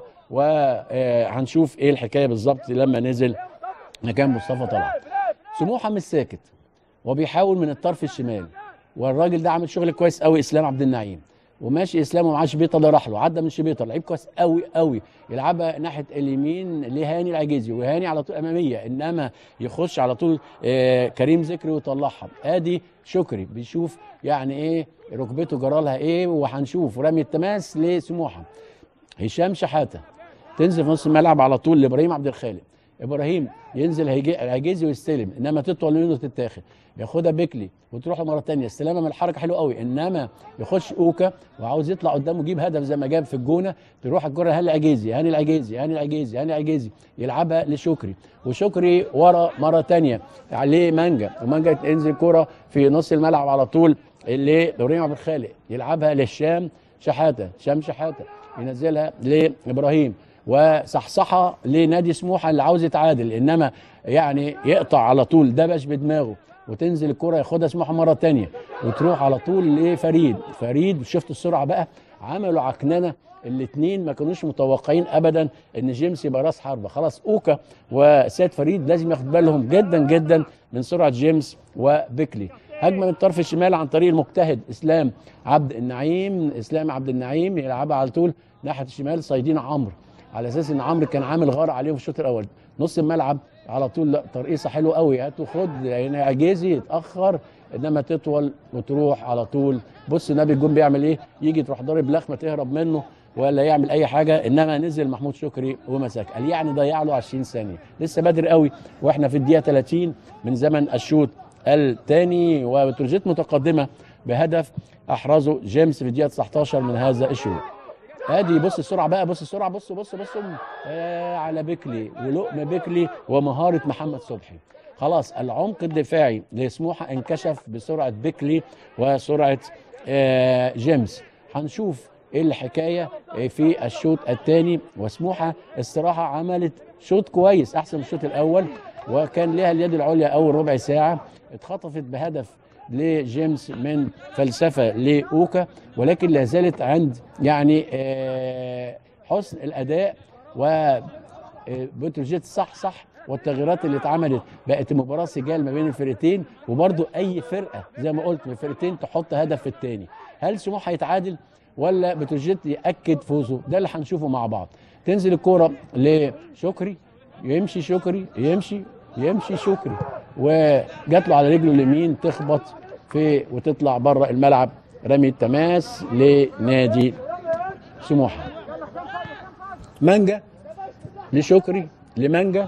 وهنشوف ايه الحكايه بالظبط لما نزل مكان مصطفى طلعت سموحه مش ساكت وبيحاول من الطرف الشمال والراجل ده عامل شغل كويس قوي اسلام عبد النعيم وماشي اسلام ومعاه شبيطه ده راح له عدى من شبيطه لعيب كويس قوي قوي يلعبها ناحيه اليمين لهاني العجيزي وهاني على طول اماميه انما يخش على طول آه كريم ذكري ويطلعها ادي شكري بيشوف يعني ايه ركبته جرالها ايه وهنشوف رمي التماس لسموحه هشام شحاته تنزل في نص الملعب على طول لابراهيم عبد الخالق ابراهيم ينزل هيجي هيجيزي ويستلم انما تطول منه تتاخد ياخدها بيكلي وتروح له مره ثانيه استلامه من الحركه حلو قوي انما يخش اوكا وعاوز يطلع قدامه يجيب هدف زي ما جاب في الجونه تروح الكره هاني العجيزي هاني العجيزي هاني العجيزي هاني العجيزي يلعبها لشكري وشكري ورا مره ثانيه عليه مانجا ومانجا تنزل كره في نص الملعب على طول اللي ابراهيم عبد الخالق يلعبها لهشام شحاته هشام شحاته ينزلها لابراهيم وصحصحه لنادي سموحه اللي عاوز يتعادل انما يعني يقطع على طول دبش بدماغه وتنزل الكره ياخدها سموحه مره تانية وتروح على طول لفريد فريد شفت السرعه بقى عملوا عكننه الاثنين ما كانوش متوقعين ابدا ان جيمس يبقى راس حربه خلاص اوكا وسيد فريد لازم ياخد بالهم جدا جدا من سرعه جيمس وبيكلي هجمه من الطرف الشمال عن طريق المجتهد اسلام عبد النعيم اسلام عبد النعيم يلعبها على طول ناحيه الشمال صيدين عمرو على اساس ان عمرو كان عامل غار عليهم في الشوط الاول نص الملعب على طول لا ترقيصه حلوه قوي هاتوا خد يعني عجيزي يتاخر انما تطول وتروح على طول بص نبي الجون بيعمل ايه يجي تروح ضارب لخمه تهرب منه ولا يعمل اي حاجه انما نزل محمود شكري ومسك قال يعني ضيع له 20 ثانيه لسه بدري قوي واحنا في الدقيقه 30 من زمن الشوط الثاني وبتروجيت متقدمه بهدف احرزه جيمس في الدقيقه 19 من هذا الشوط ادي بص السرعه بقى بص السرعه بص بص بص آه على بيكلي ولقم بيكلي ومهاره محمد صبحي خلاص العمق الدفاعي لسموحه انكشف بسرعه بيكلي وسرعه آه جيمس هنشوف ايه الحكايه في الشوط الثاني وسموحه الصراحه عملت شوط كويس احسن من الشوط الاول وكان لها اليد العليا اول ربع ساعه اتخطفت بهدف لجيمس من فلسفه لاوكا ولكن لا زالت عند يعني آه، حسن الاداء و بتروجيت صح صح والتغييرات اللي اتعملت بقت المباراه سجال ما بين الفرقتين وبرضو اي فرقه زي ما قلت من الفرقتين تحط هدف في الثاني هل سموحه هيتعادل ولا بتروجيت ياكد فوزه ده اللي هنشوفه مع بعض تنزل الكوره لشكري يمشي شكري يمشي يمشي شكري وجات له على رجله اليمين تخبط في وتطلع بره الملعب رمي التماس لنادي سموحه مانجا لشكري لمانجا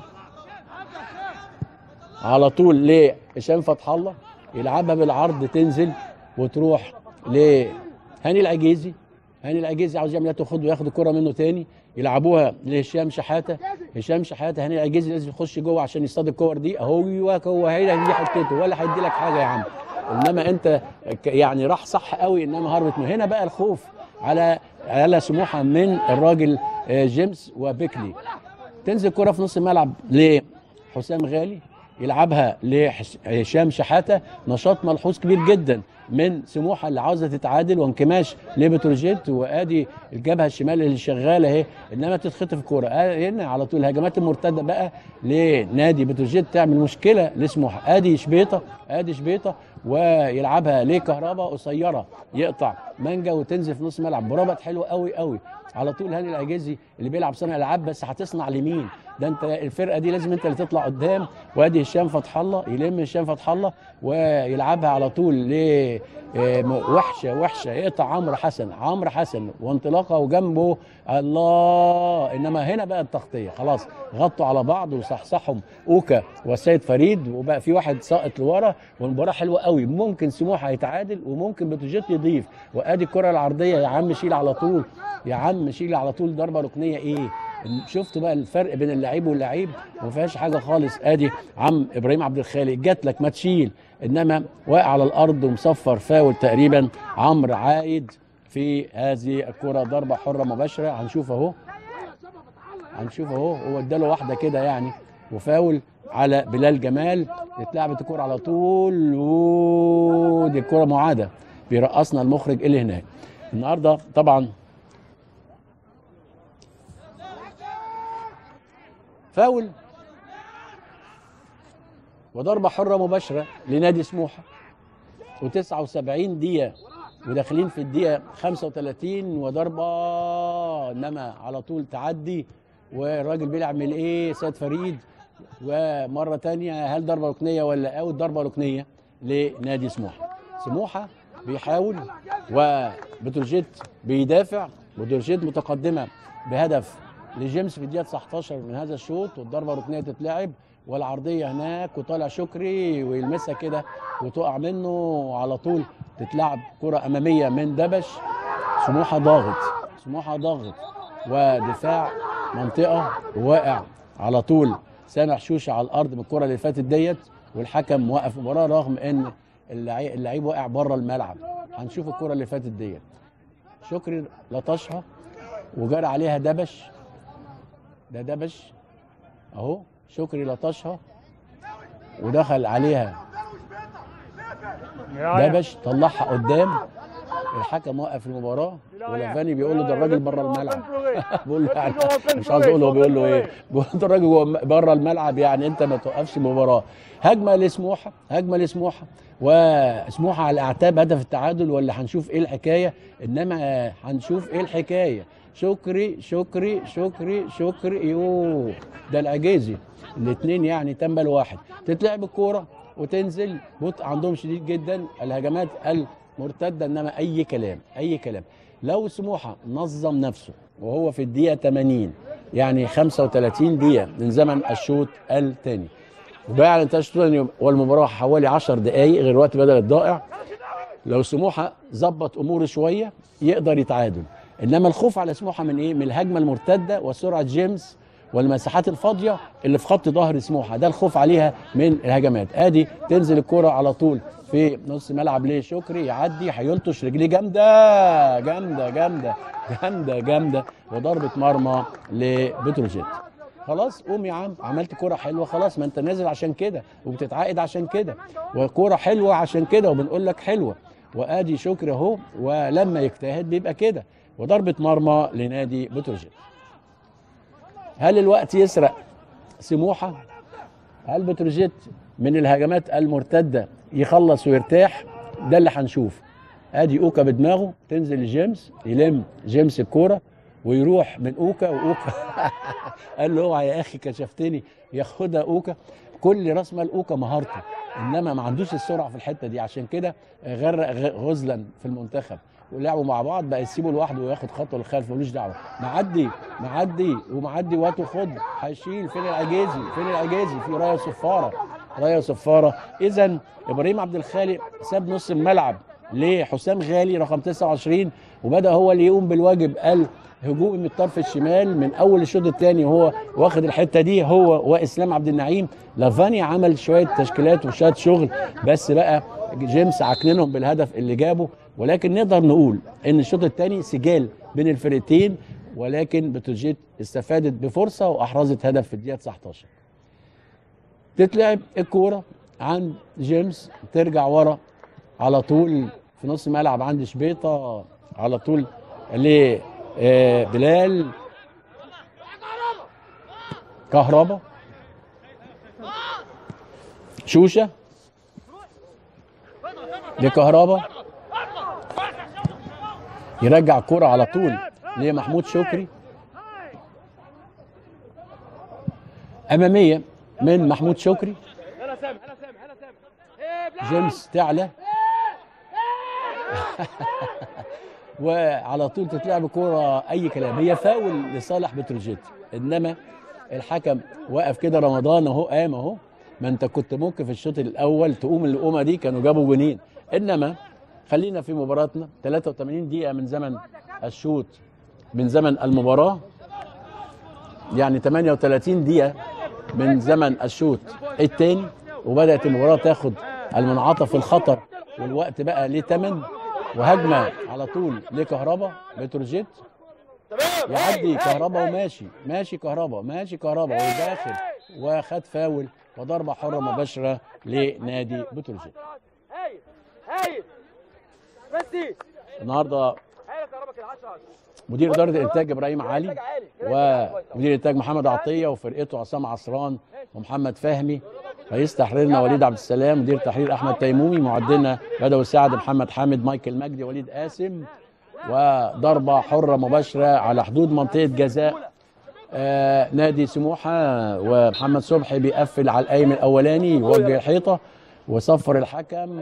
على طول لهشام فتح الله يلعبها بالعرض تنزل وتروح لهاني العجيزي هاني العجيزي عاوز يعمل تاخد وياخد الكره منه تاني يلعبوها لهشام شحاته هشام شحاته هاني العجيزي لازم يخش جوه عشان يصطاد الكور دي اهو هو هي دي حتته ولا هيدي لك حاجه يا عم انما انت ك- يعني راح صح قوي انما هربت من هنا بقى الخوف على على سموحه من الراجل آه، جيمس وبيكلي تنزل كرة في نص الملعب لحسام غالي يلعبها لهشام شحاته نشاط ملحوظ كبير جدا من سموحه اللي عاوزه تتعادل وانكماش لبتروجيت وادي الجبهه الشمال اللي شغاله اهي انما تتخطف الكوره آه، هنا على طول الهجمات المرتده بقى لنادي بتروجيت تعمل مشكله لسموحه ادي شبيطه ادي شبيطه ويلعبها لكهرباء قصيره يقطع مانجا وتنزل في نص ملعب بربط حلو قوي قوي على طول هاني العجيزي اللي بيلعب صانع العاب بس هتصنع لمين ده انت الفرقه دي لازم انت اللي تطلع قدام وادي هشام فتح الله يلم هشام فتح الله ويلعبها على طول ل آه، م- وحشه وحشه يقطع عمرو حسن عمرو حسن وانطلاقه وجنبه الله انما هنا بقى التغطيه خلاص غطوا على بعض وصحصحهم اوكا والسيد فريد وبقى في واحد ساقط لورا والمباراه حلوه قوي ممكن سموحه يتعادل وممكن بتروجيت يضيف وادي الكره العرضيه يا عم شيل على طول يا عم شيل على طول ضربه ركنيه ايه شفتوا بقى الفرق بين اللعيب واللعيب ما فيهاش حاجه خالص ادي عم ابراهيم عبد الخالق جات لك ما تشيل انما واقع على الارض ومصفر فاول تقريبا عمرو عايد في هذه الكره ضربه حره مباشره هنشوف اهو هنشوف اهو هو اداله واحده كده يعني وفاول على بلال جمال اتلعبت الكره على طول ودي الكره معاده بيرقصنا المخرج اللي هناك النهارده طبعا فاول وضربه حره مباشره لنادي سموحه و79 دقيقه وداخلين في الدقيقه 35 وضربه انما على طول تعدي والراجل بيلعب من ايه سيد فريد ومره تانية هل ضربه ركنيه ولا اوت ضربه ركنيه لنادي سموحه سموحه بيحاول وبتروجيت بيدافع بتروجيت متقدمه بهدف لجيمس في الدقيقه 19 من هذا الشوط والضربه الركنيه تتلعب والعرضيه هناك وطالع شكري ويلمسها كده وتقع منه وعلى طول تتلعب كره اماميه من دبش سموحه ضاغط سموحه ضاغط ودفاع منطقه واقع على طول سامح شوشه على الارض من الكره اللي فاتت ديت والحكم وقف المباراه رغم ان اللعيب, اللعيب واقع بره الملعب هنشوف الكره اللي فاتت ديت شكري لطشها وجرى عليها دبش ده دبش اهو شكري لطشها ودخل عليها دبش طلعها قدام الحكم وقف المباراه ولافاني بيقول له ده الراجل بره الملعب بقول له يعني مش عاوز اقول هو بيقول له ايه بيقول له ده الراجل جوه بره الملعب يعني انت ما توقفش المباراه هجمه لسموحه هجمه لسموحه وسموحه على اعتاب هدف التعادل ولا هنشوف ايه الحكايه انما هنشوف ايه الحكايه شكري شكري شكري شكري يوه ده العجيزي الاثنين يعني تنبل واحد تتلعب الكوره وتنزل بطء عندهم شديد جدا الهجمات المرتده انما اي كلام اي كلام لو سموحه نظم نفسه وهو في الدقيقه 80 يعني 35 دقيقه من زمن الشوط الثاني وبقى على انتهاء الشوط الثاني والمباراه حوالي 10 دقائق غير وقت بدل الضائع لو سموحه ظبط اموره شويه يقدر يتعادل انما الخوف على سموحه من ايه من الهجمه المرتده وسرعه جيمس والمساحات الفاضيه اللي في خط ظهر سموحه ده الخوف عليها من الهجمات ادي تنزل الكره على طول في نص ملعب ليه شكري يعدي هيلطش رجليه جامده جامده جامده جامده جامده وضربه مرمى لبتروجيت خلاص قوم يا عم عملت كرة حلوة خلاص ما انت نازل عشان كده وبتتعاقد عشان كده وكرة حلوة عشان كده وبنقول لك حلوة وادي شكري اهو ولما يجتهد بيبقى كده وضربة مرمى لنادي بتروجيت هل الوقت يسرق سموحة هل بتروجيت من الهجمات المرتدة يخلص ويرتاح ده اللي هنشوف ادي اوكا بدماغه تنزل جيمس يلم جيمس الكوره ويروح من اوكا واوكا قال له اوعى يا اخي كشفتني ياخدها اوكا كل راس مال اوكا مهارته انما ما عندوش السرعه في الحته دي عشان كده غرق غزلا في المنتخب ولعبوا مع بعض بقى يسيبه لوحده وياخد خطوه للخلف ملوش دعوه معدي معدي ومعدي وقته خد هيشيل فين العجيزي فين العجيزي في رايه صفاره رايه صفاره اذا ابراهيم عبد الخالق ساب نص الملعب لحسام غالي رقم 29 وبدا هو اللي يقوم بالواجب الهجومي من الطرف الشمال من اول الشوط الثاني وهو واخد الحته دي هو واسلام عبد النعيم لافاني عمل شويه تشكيلات وشويه شغل بس بقى جيمس عكننهم بالهدف اللي جابه ولكن نقدر نقول ان الشوط الثاني سجال بين الفرقتين ولكن بتروجيت استفادت بفرصه واحرزت هدف في الدقيقه 19 تتلعب الكوره عند جيمس ترجع ورا على طول في نص ملعب عند شبيطه على طول لبلال كهربا شوشه لكهربا يرجع الكرة على طول لمحمود شكري أمامية من محمود شكري هلا سامح هلا سامح هلا سامح ايه بلعب جيمس تعلى وعلى طول تتلعب كرة أي كلام هي فاول لصالح بتروجيت إنما الحكم واقف كده رمضان أهو قام أهو ما أنت كنت ممكن في الشوط الأول تقوم القومة دي كانوا جابوا جونين إنما خلينا في مباراتنا 83 دقيقة من زمن الشوط من زمن المباراة يعني 38 دقيقه من زمن الشوط الثاني وبدات المباراه تاخد المنعطف الخطر والوقت بقى ليه تمن وهجمه على طول لكهربا بتروجيت يعدي كهربا وماشي ماشي كهربا ماشي كهربا وداخل وخد فاول وضربه حره مباشره لنادي بتروجيت هايل هايل ميسي النهارده هايل كهربا كده 10 مدير اداره الانتاج ابراهيم علي ومدير الانتاج محمد عطيه وفرقته عصام عصران ومحمد فهمي رئيس تحريرنا وليد عبد السلام مدير تحرير احمد تيمومي معدلنا بدوي سعد محمد حامد مايكل مجدي وليد قاسم وضربه حره مباشره على حدود منطقه جزاء آه نادي سموحه ومحمد صبحي بيقفل على القايم الاولاني يوجه الحيطه وصفر الحكم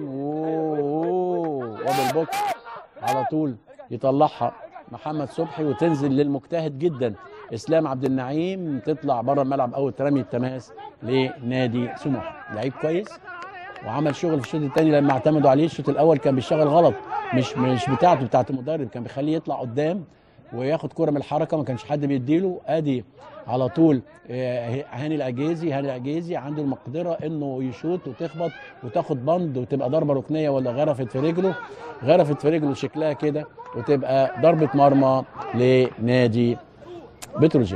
و- وبالبوكس على طول يطلعها محمد صبحي وتنزل للمجتهد جدا اسلام عبد النعيم تطلع بره الملعب اول رمي التماس لنادي سموحه لعيب كويس وعمل شغل في الشوط الثاني لما اعتمدوا عليه الشوط الاول كان بيشتغل غلط مش مش بتاعته بتاعت المدرب كان بيخليه يطلع قدام وياخد كرة من الحركه ما كانش حد بيديله ادي على طول آه، هاني العجيزي هاني العجيزي عنده المقدره انه يشوط وتخبط وتاخد بند وتبقى ضربه ركنيه ولا غرفت في رجله غرفت في رجله شكلها كده وتبقى ضربه مرمى لنادي بتروجيت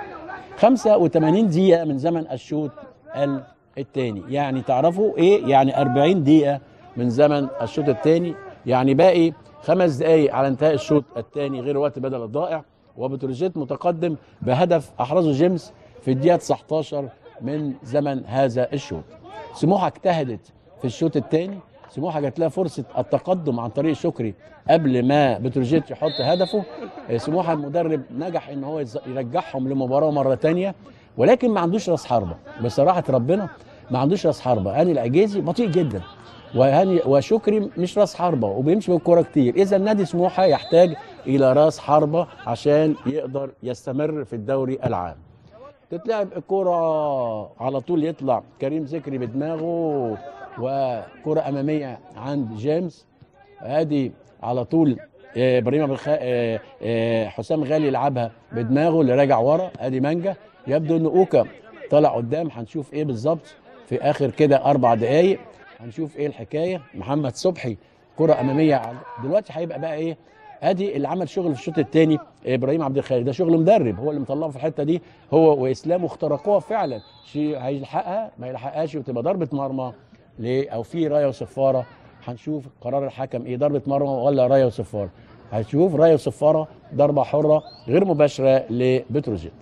85 دقيقة من زمن الشوط الثاني يعني تعرفوا ايه يعني 40 دقيقة من زمن الشوط الثاني يعني باقي خمس دقايق على انتهاء الشوط الثاني غير وقت بدل الضائع وبتروجيت متقدم بهدف احرزه جيمس في الدقيقة 19 من زمن هذا الشوط سموحة اجتهدت في الشوط الثاني سموحه جات لها فرصه التقدم عن طريق شكري قبل ما بتروجيت يحط هدفه آه، سموحه المدرب نجح ان هو يز- يرجعهم لمباراه مره تانية ولكن ما عندوش راس حربه بصراحه ربنا ما عندوش راس حربه هاني العجيزي بطيء جدا وهاني وشكري مش راس حربه وبيمشي بالكوره كتير اذا نادي سموحه يحتاج الى راس حربه عشان يقدر يستمر في الدوري العام تتلعب الكرة على طول يطلع كريم ذكري بدماغه وكرة أمامية عند جيمس ادي على طول آه، ابراهيم أبو الخ... آه، آه، حسام غالي يلعبها بدماغه اللي راجع ورا ادي مانجا يبدو ان اوكا طلع قدام هنشوف ايه بالظبط في اخر كده اربع دقايق هنشوف ايه الحكايه محمد صبحي كره اماميه على- دلوقتي هيبقى بقى ايه ادي اللي عمل شغل في الشوط الثاني ابراهيم عبد الخالق ده شغل مدرب هو اللي مطلعه في الحته دي هو واسلام واخترقوها فعلا شيء هيلحقها ما يلحقهاش وتبقى ضربه مرمى ليه او في رايه وصفاره هنشوف قرار الحكم ايه ضربه مرمى ولا رايه وصفاره هنشوف رايه وصفاره ضربه حره غير مباشره لبتروجيت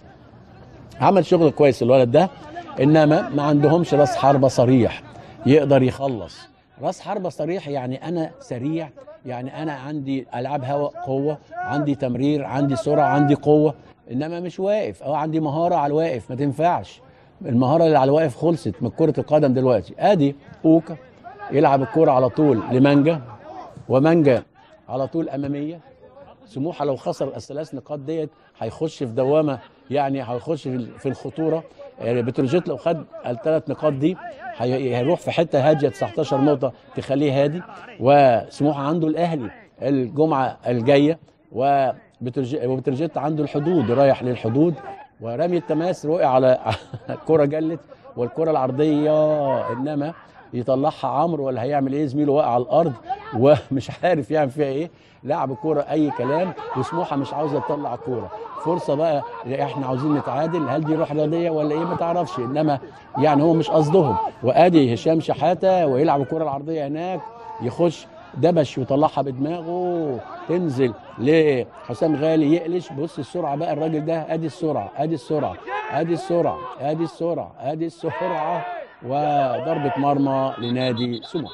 عمل شغل كويس الولد ده انما ما عندهمش راس حربه صريح يقدر يخلص راس حربه صريح يعني انا سريع يعني انا عندي العاب هواء قوه عندي تمرير عندي سرعه عندي قوه انما مش واقف او عندي مهاره على الواقف ما تنفعش المهاره اللي على الواقف خلصت من كره القدم دلوقتي ادي اوكا يلعب الكوره على طول لمانجا ومانجا على طول اماميه سموحه لو خسر الثلاث نقاط ديت هيخش في دوامه يعني هيخش في في الخطوره يعني بتروجيت لو خد الثلاث نقاط دي هي- هيروح في حته هاديه 19 نقطه تخليه هادي وسموحه عنده الاهلي الجمعه الجايه وبتروجيت وبتروجيت عنده الحدود رايح للحدود ورمي التماس وقع على الكره جلت والكره العرضيه انما يطلعها عمرو ولا هيعمل ايه زميله واقع على الارض ومش عارف يعمل فيها ايه لعب الكوره اي كلام وسموحه مش عاوزه تطلع الكوره فرصه بقى احنا عاوزين نتعادل هل دي روح رياضيه ولا ايه ما تعرفش انما يعني هو مش قصدهم وادي هشام شحاته ويلعب الكره العرضيه هناك يخش دبش ويطلعها بدماغه تنزل لحسام غالي يقلش بص السرعه بقى الراجل ده ادي السرعه ادي السرعه ادي السرعه ادي السرعه ادي السرعه وضربه مرمى لنادي سموحه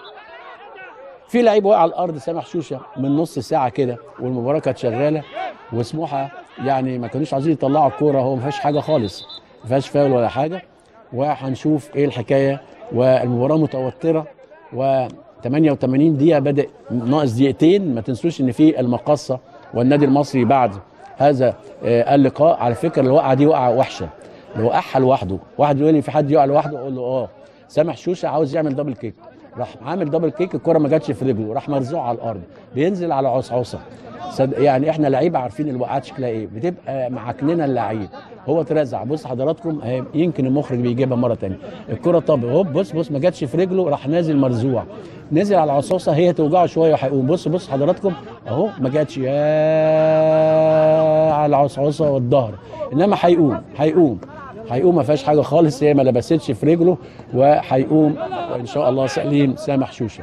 في لعيب وقع على الارض سامح شوشه من نص ساعه كده والمباراه كانت شغاله وسموحه يعني ما كانوش عايزين يطلعوا الكوره هو ما فيهاش حاجه خالص ما فيهاش فاول ولا حاجه وهنشوف ايه الحكايه والمباراه متوتره و 88 دقيقه بدا ناقص دقيقتين ما تنسوش ان في المقصه والنادي المصري بعد هذا آه، اللقاء على فكره الوقعه دي وقعه وحشه اللي وقعها لوحده واحد يقول لي في حد يقع لوحده اقول له اه سامح شوشه عاوز يعمل دبل كيك راح عامل دبل كيك الكره ما جاتش في رجله راح مرزوع على الارض بينزل على عصعصه صد- يعني احنا لعيبه عارفين الوقعات شكلها ايه بتبقى معكننا اللعيب هو اترزع بص حضراتكم اهي يمكن المخرج بيجيبها مره تانية الكره طب هوب بص بص ما جاتش في رجله راح نازل مرزوع نزل على العصاصه هي توجعه شويه وهيقوم بص بص حضراتكم اهو ما جاتش يا على العصاصه والظهر انما هيقوم هيقوم هيقوم ما فيهاش حاجه خالص هي ما لبستش في رجله وهيقوم وان شاء الله سليم سامح شوشه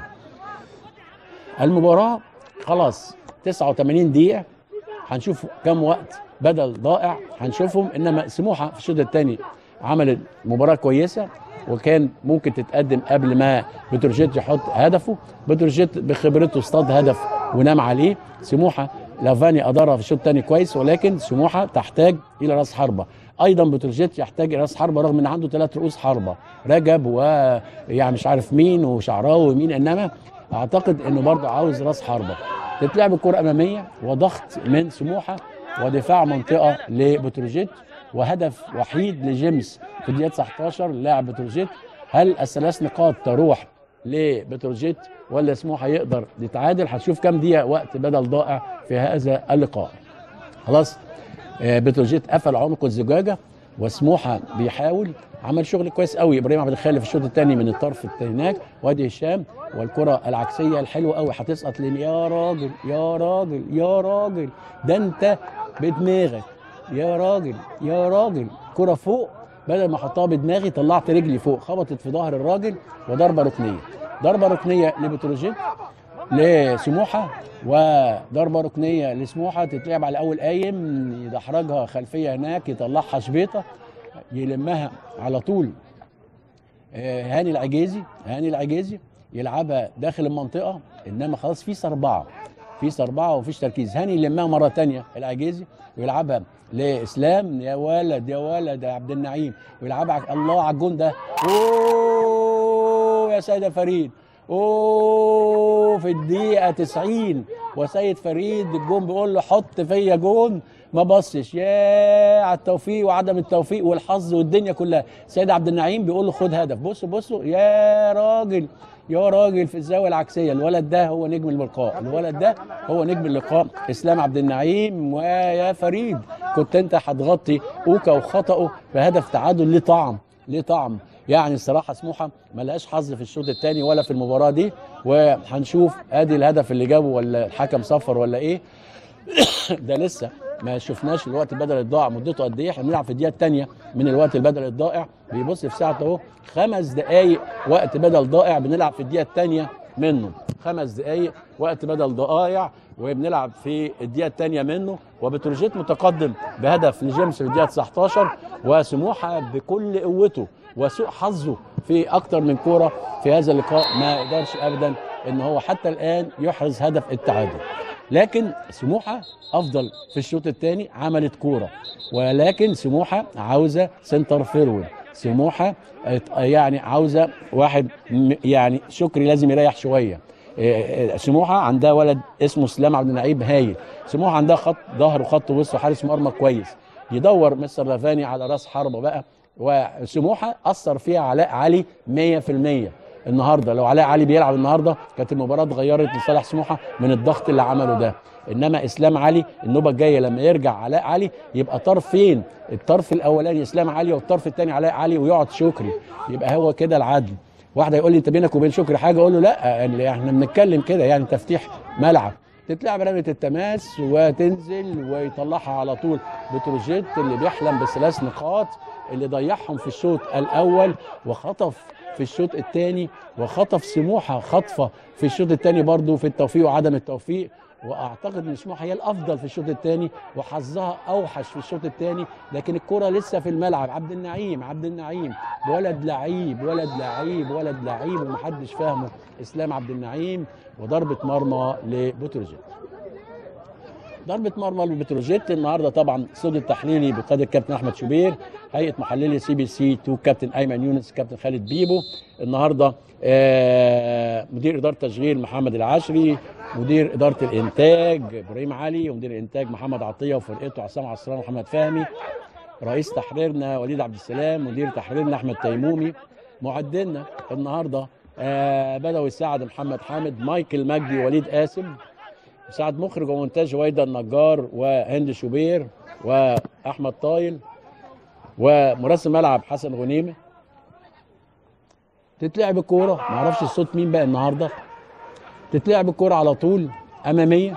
المباراه خلاص 89 دقيقه هنشوف كم وقت بدل ضائع هنشوفهم انما سموحه في الشوط الثاني عملت مباراه كويسه وكان ممكن تتقدم قبل ما بتروجيت يحط هدفه بتروجيت بخبرته اصطاد هدف ونام عليه سموحه لافاني ادارها في الشوط الثاني كويس ولكن سموحه تحتاج الى راس حربه ايضا بتروجيت يحتاج الى راس حربه رغم ان عنده ثلاث رؤوس حربه رجب ويعني مش عارف مين وشعراوي ومين انما اعتقد انه برضه عاوز راس حربه تتلعب الكره اماميه وضغط من سموحه ودفاع منطقه لبتروجيت وهدف وحيد لجيمس في الدقيقه 19 لاعب بتروجيت هل الثلاث نقاط تروح لبتروجيت ولا سموحه يقدر يتعادل هتشوف كام دقيقه وقت بدل ضائع في هذا اللقاء خلاص آه، بتروجيت قفل عنق الزجاجه وسموحه بيحاول عمل شغل كويس قوي ابراهيم عبد الخالق في الشوط الثاني من الطرف التاني هناك وادي هشام والكره العكسيه الحلوه قوي هتسقط لين يا راجل يا راجل يا راجل ده انت بدماغك يا راجل يا راجل كره فوق بدل ما احطها بدماغي طلعت رجلي فوق خبطت في ظهر الراجل وضربه ركنيه ضربه ركنيه لبتروجيت لسموحه وضربه ركنيه لسموحه تتلعب على اول قايم يدحرجها خلفيه هناك يطلعها شبيطه يلمها على طول آه، هاني العجيزي هاني العجيزي يلعبها داخل المنطقه انما خلاص في اربعه في اربعه ومفيش تركيز هاني يلمها مره تانية العجيزي ويلعبها لاسلام يا ولد يا ولد يا عبد النعيم ويلعبها ع- الله على الجون ده اوه يا سيد فريد اوه في الدقيقه 90 وسيد فريد الجون بيقول له حط فيا جون ما بصش يا على التوفيق وعدم التوفيق والحظ والدنيا كلها سيد عبد النعيم بيقول له خد هدف بصوا بصوا يا راجل يا راجل في الزاويه العكسيه الولد ده هو نجم اللقاء الولد ده هو نجم اللقاء اسلام عبد النعيم ويا فريد كنت انت هتغطي اوكا وخطأه بهدف تعادل ليه طعم ليه طعم يعني الصراحه سموحه ما لقاش حظ في الشوط الثاني ولا في المباراه دي وهنشوف ادي الهدف اللي جابه ولا الحكم صفر ولا ايه ده لسه ما شفناش الوقت البدل الضائع مدته قد ايه احنا بنلعب في الدقيقه الثانيه من الوقت البدل الضائع بيبص في ساعته اهو خمس دقائق وقت بدل ضائع بنلعب في الدقيقه الثانيه منه خمس دقائق وقت بدل ضائع وبنلعب في الدقيقه الثانيه منه وبتروجيت متقدم بهدف لجيمس في الدقيقه 19 وسموحه بكل قوته وسوء حظه في اكتر من كوره في هذا اللقاء ما يقدرش ابدا ان هو حتى الان يحرز هدف التعادل لكن سموحه افضل في الشوط الثاني عملت كوره ولكن سموحه عاوزه سنتر فيرود سموحه ات- يعني عاوزه واحد م- يعني شكري لازم يريح شويه إيه، إيه، سموحه عندها ولد اسمه سلام عبد النعيم هايل سموحه عندها خط ظهر وخط وسط وحارس مرمى كويس يدور مستر لافاني على راس حربه بقى وسموحه اثر فيها علاء علي 100% النهارده لو علاء علي بيلعب النهارده كانت المباراه اتغيرت لصالح سموحه من الضغط اللي عمله ده انما اسلام علي النوبه الجايه لما يرجع علاء علي يبقى طرفين الطرف الاولاني اسلام علي والطرف الثاني علاء علي ويقعد شكري يبقى هو كده العدل واحد هيقول لي انت بينك وبين شكري حاجه اقول له لا يعني احنا بنتكلم كده يعني تفتيح ملعب تتلعب رميه التماس وتنزل ويطلعها على طول بتروجيت اللي بيحلم بثلاث نقاط اللي ضيعهم في الشوط الاول وخطف في الشوط الثاني وخطف سموحه خطفه في الشوط الثاني برضو في التوفيق وعدم التوفيق واعتقد ان سموحه هي الافضل في الشوط الثاني وحظها اوحش في الشوط الثاني لكن الكره لسه في الملعب عبد النعيم عبد النعيم ولد لعيب ولد لعيب ولد لعيب ومحدش فاهمه اسلام عبد النعيم وضربه مرمى لبتروجيت ضربة مرمى لبتروجيت النهارده طبعا صوت التحليلي بقيادة الكابتن احمد شوبير هيئة محللي سي بي سي 2 كابتن ايمن يونس كابتن خالد بيبو النهارده آه مدير اداره تشغيل محمد العشري مدير اداره الانتاج ابراهيم علي ومدير الانتاج محمد عطيه وفرقته عصام عصران ومحمد فهمي رئيس تحريرنا وليد عبد السلام مدير تحريرنا احمد تيمومي معدلنا النهارده آه بدوي السعد محمد حامد مايكل مجدي وليد قاسم مساعد مخرج ومونتاج ويدا النجار وهند شوبير واحمد طايل ومرسم ملعب حسن غنيمه تتلعب الكوره ما اعرفش الصوت مين بقى النهارده تتلعب الكوره على طول اماميه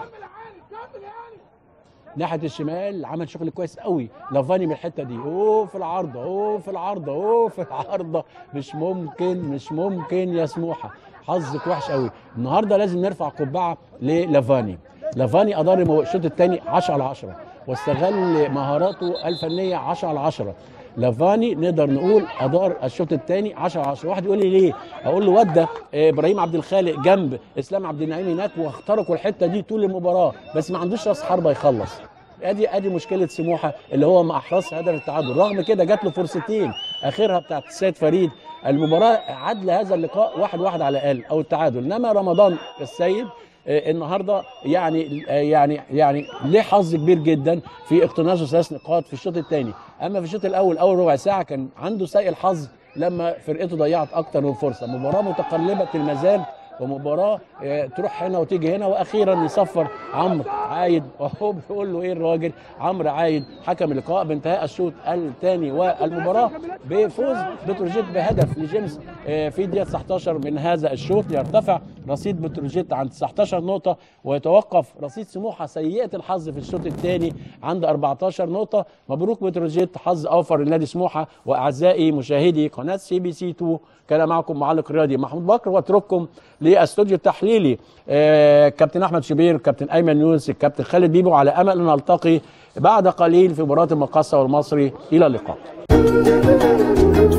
ناحيه الشمال عمل شغل كويس قوي لافاني من الحته دي اوه في العارضه اوه في العارضه اوه في العارضه مش ممكن مش ممكن يا سموحه حظك وحش قوي النهارده لازم نرفع قبعه للافاني لافاني ادار المو- الشوط الثاني 10 على 10 واستغل مهاراته الفنيه 10 على 10 لافاني نقدر نقول ادار الشوط الثاني 10 على 10 واحد يقول لي ليه اقول له ودى آه، ابراهيم عبد الخالق جنب اسلام عبد النعيم هناك واخترقوا الحته دي طول المباراه بس ما عندوش راس حربه يخلص ادي ادي مشكله سموحه اللي هو ما احرزش هدف التعادل رغم كده جات له فرصتين اخرها بتاعت السيد فريد المباراه عدل هذا اللقاء واحد واحد على الاقل او التعادل انما رمضان السيد آه، النهارده يعني آه، يعني يعني ليه حظ كبير جدا في اقتناصه ثلاث نقاط في الشوط الثاني اما في الشوط الاول اول ربع ساعه كان عنده سيء الحظ لما فرقته ضيعت اكتر من فرصه مباراه متقلبه المزاج ومباراه آه، تروح هنا وتيجي هنا واخيرا يصفر عمرو عايد وهو بيقول له ايه الراجل عمرو عايد حكم اللقاء بانتهاء الشوط الثاني والمباراه بفوز بتروجيت بهدف لجيمس آه، في الدقيقه 19 من هذا الشوط يرتفع رصيد بتروجيت عند 19 نقطه ويتوقف رصيد سموحه سيئه الحظ في الشوط الثاني عند 14 نقطه مبروك بتروجيت حظ اوفر لنادي سموحه واعزائي مشاهدي قناه سي بي سي 2 كان معكم معلق رياضي محمود بكر واترككم للاستوديو التحليلي آه، كابتن احمد شبير كابتن ايمن يونس الكابتن خالد بيبو على امل ان نلتقي بعد قليل في مباراه المقاصه والمصري الى اللقاء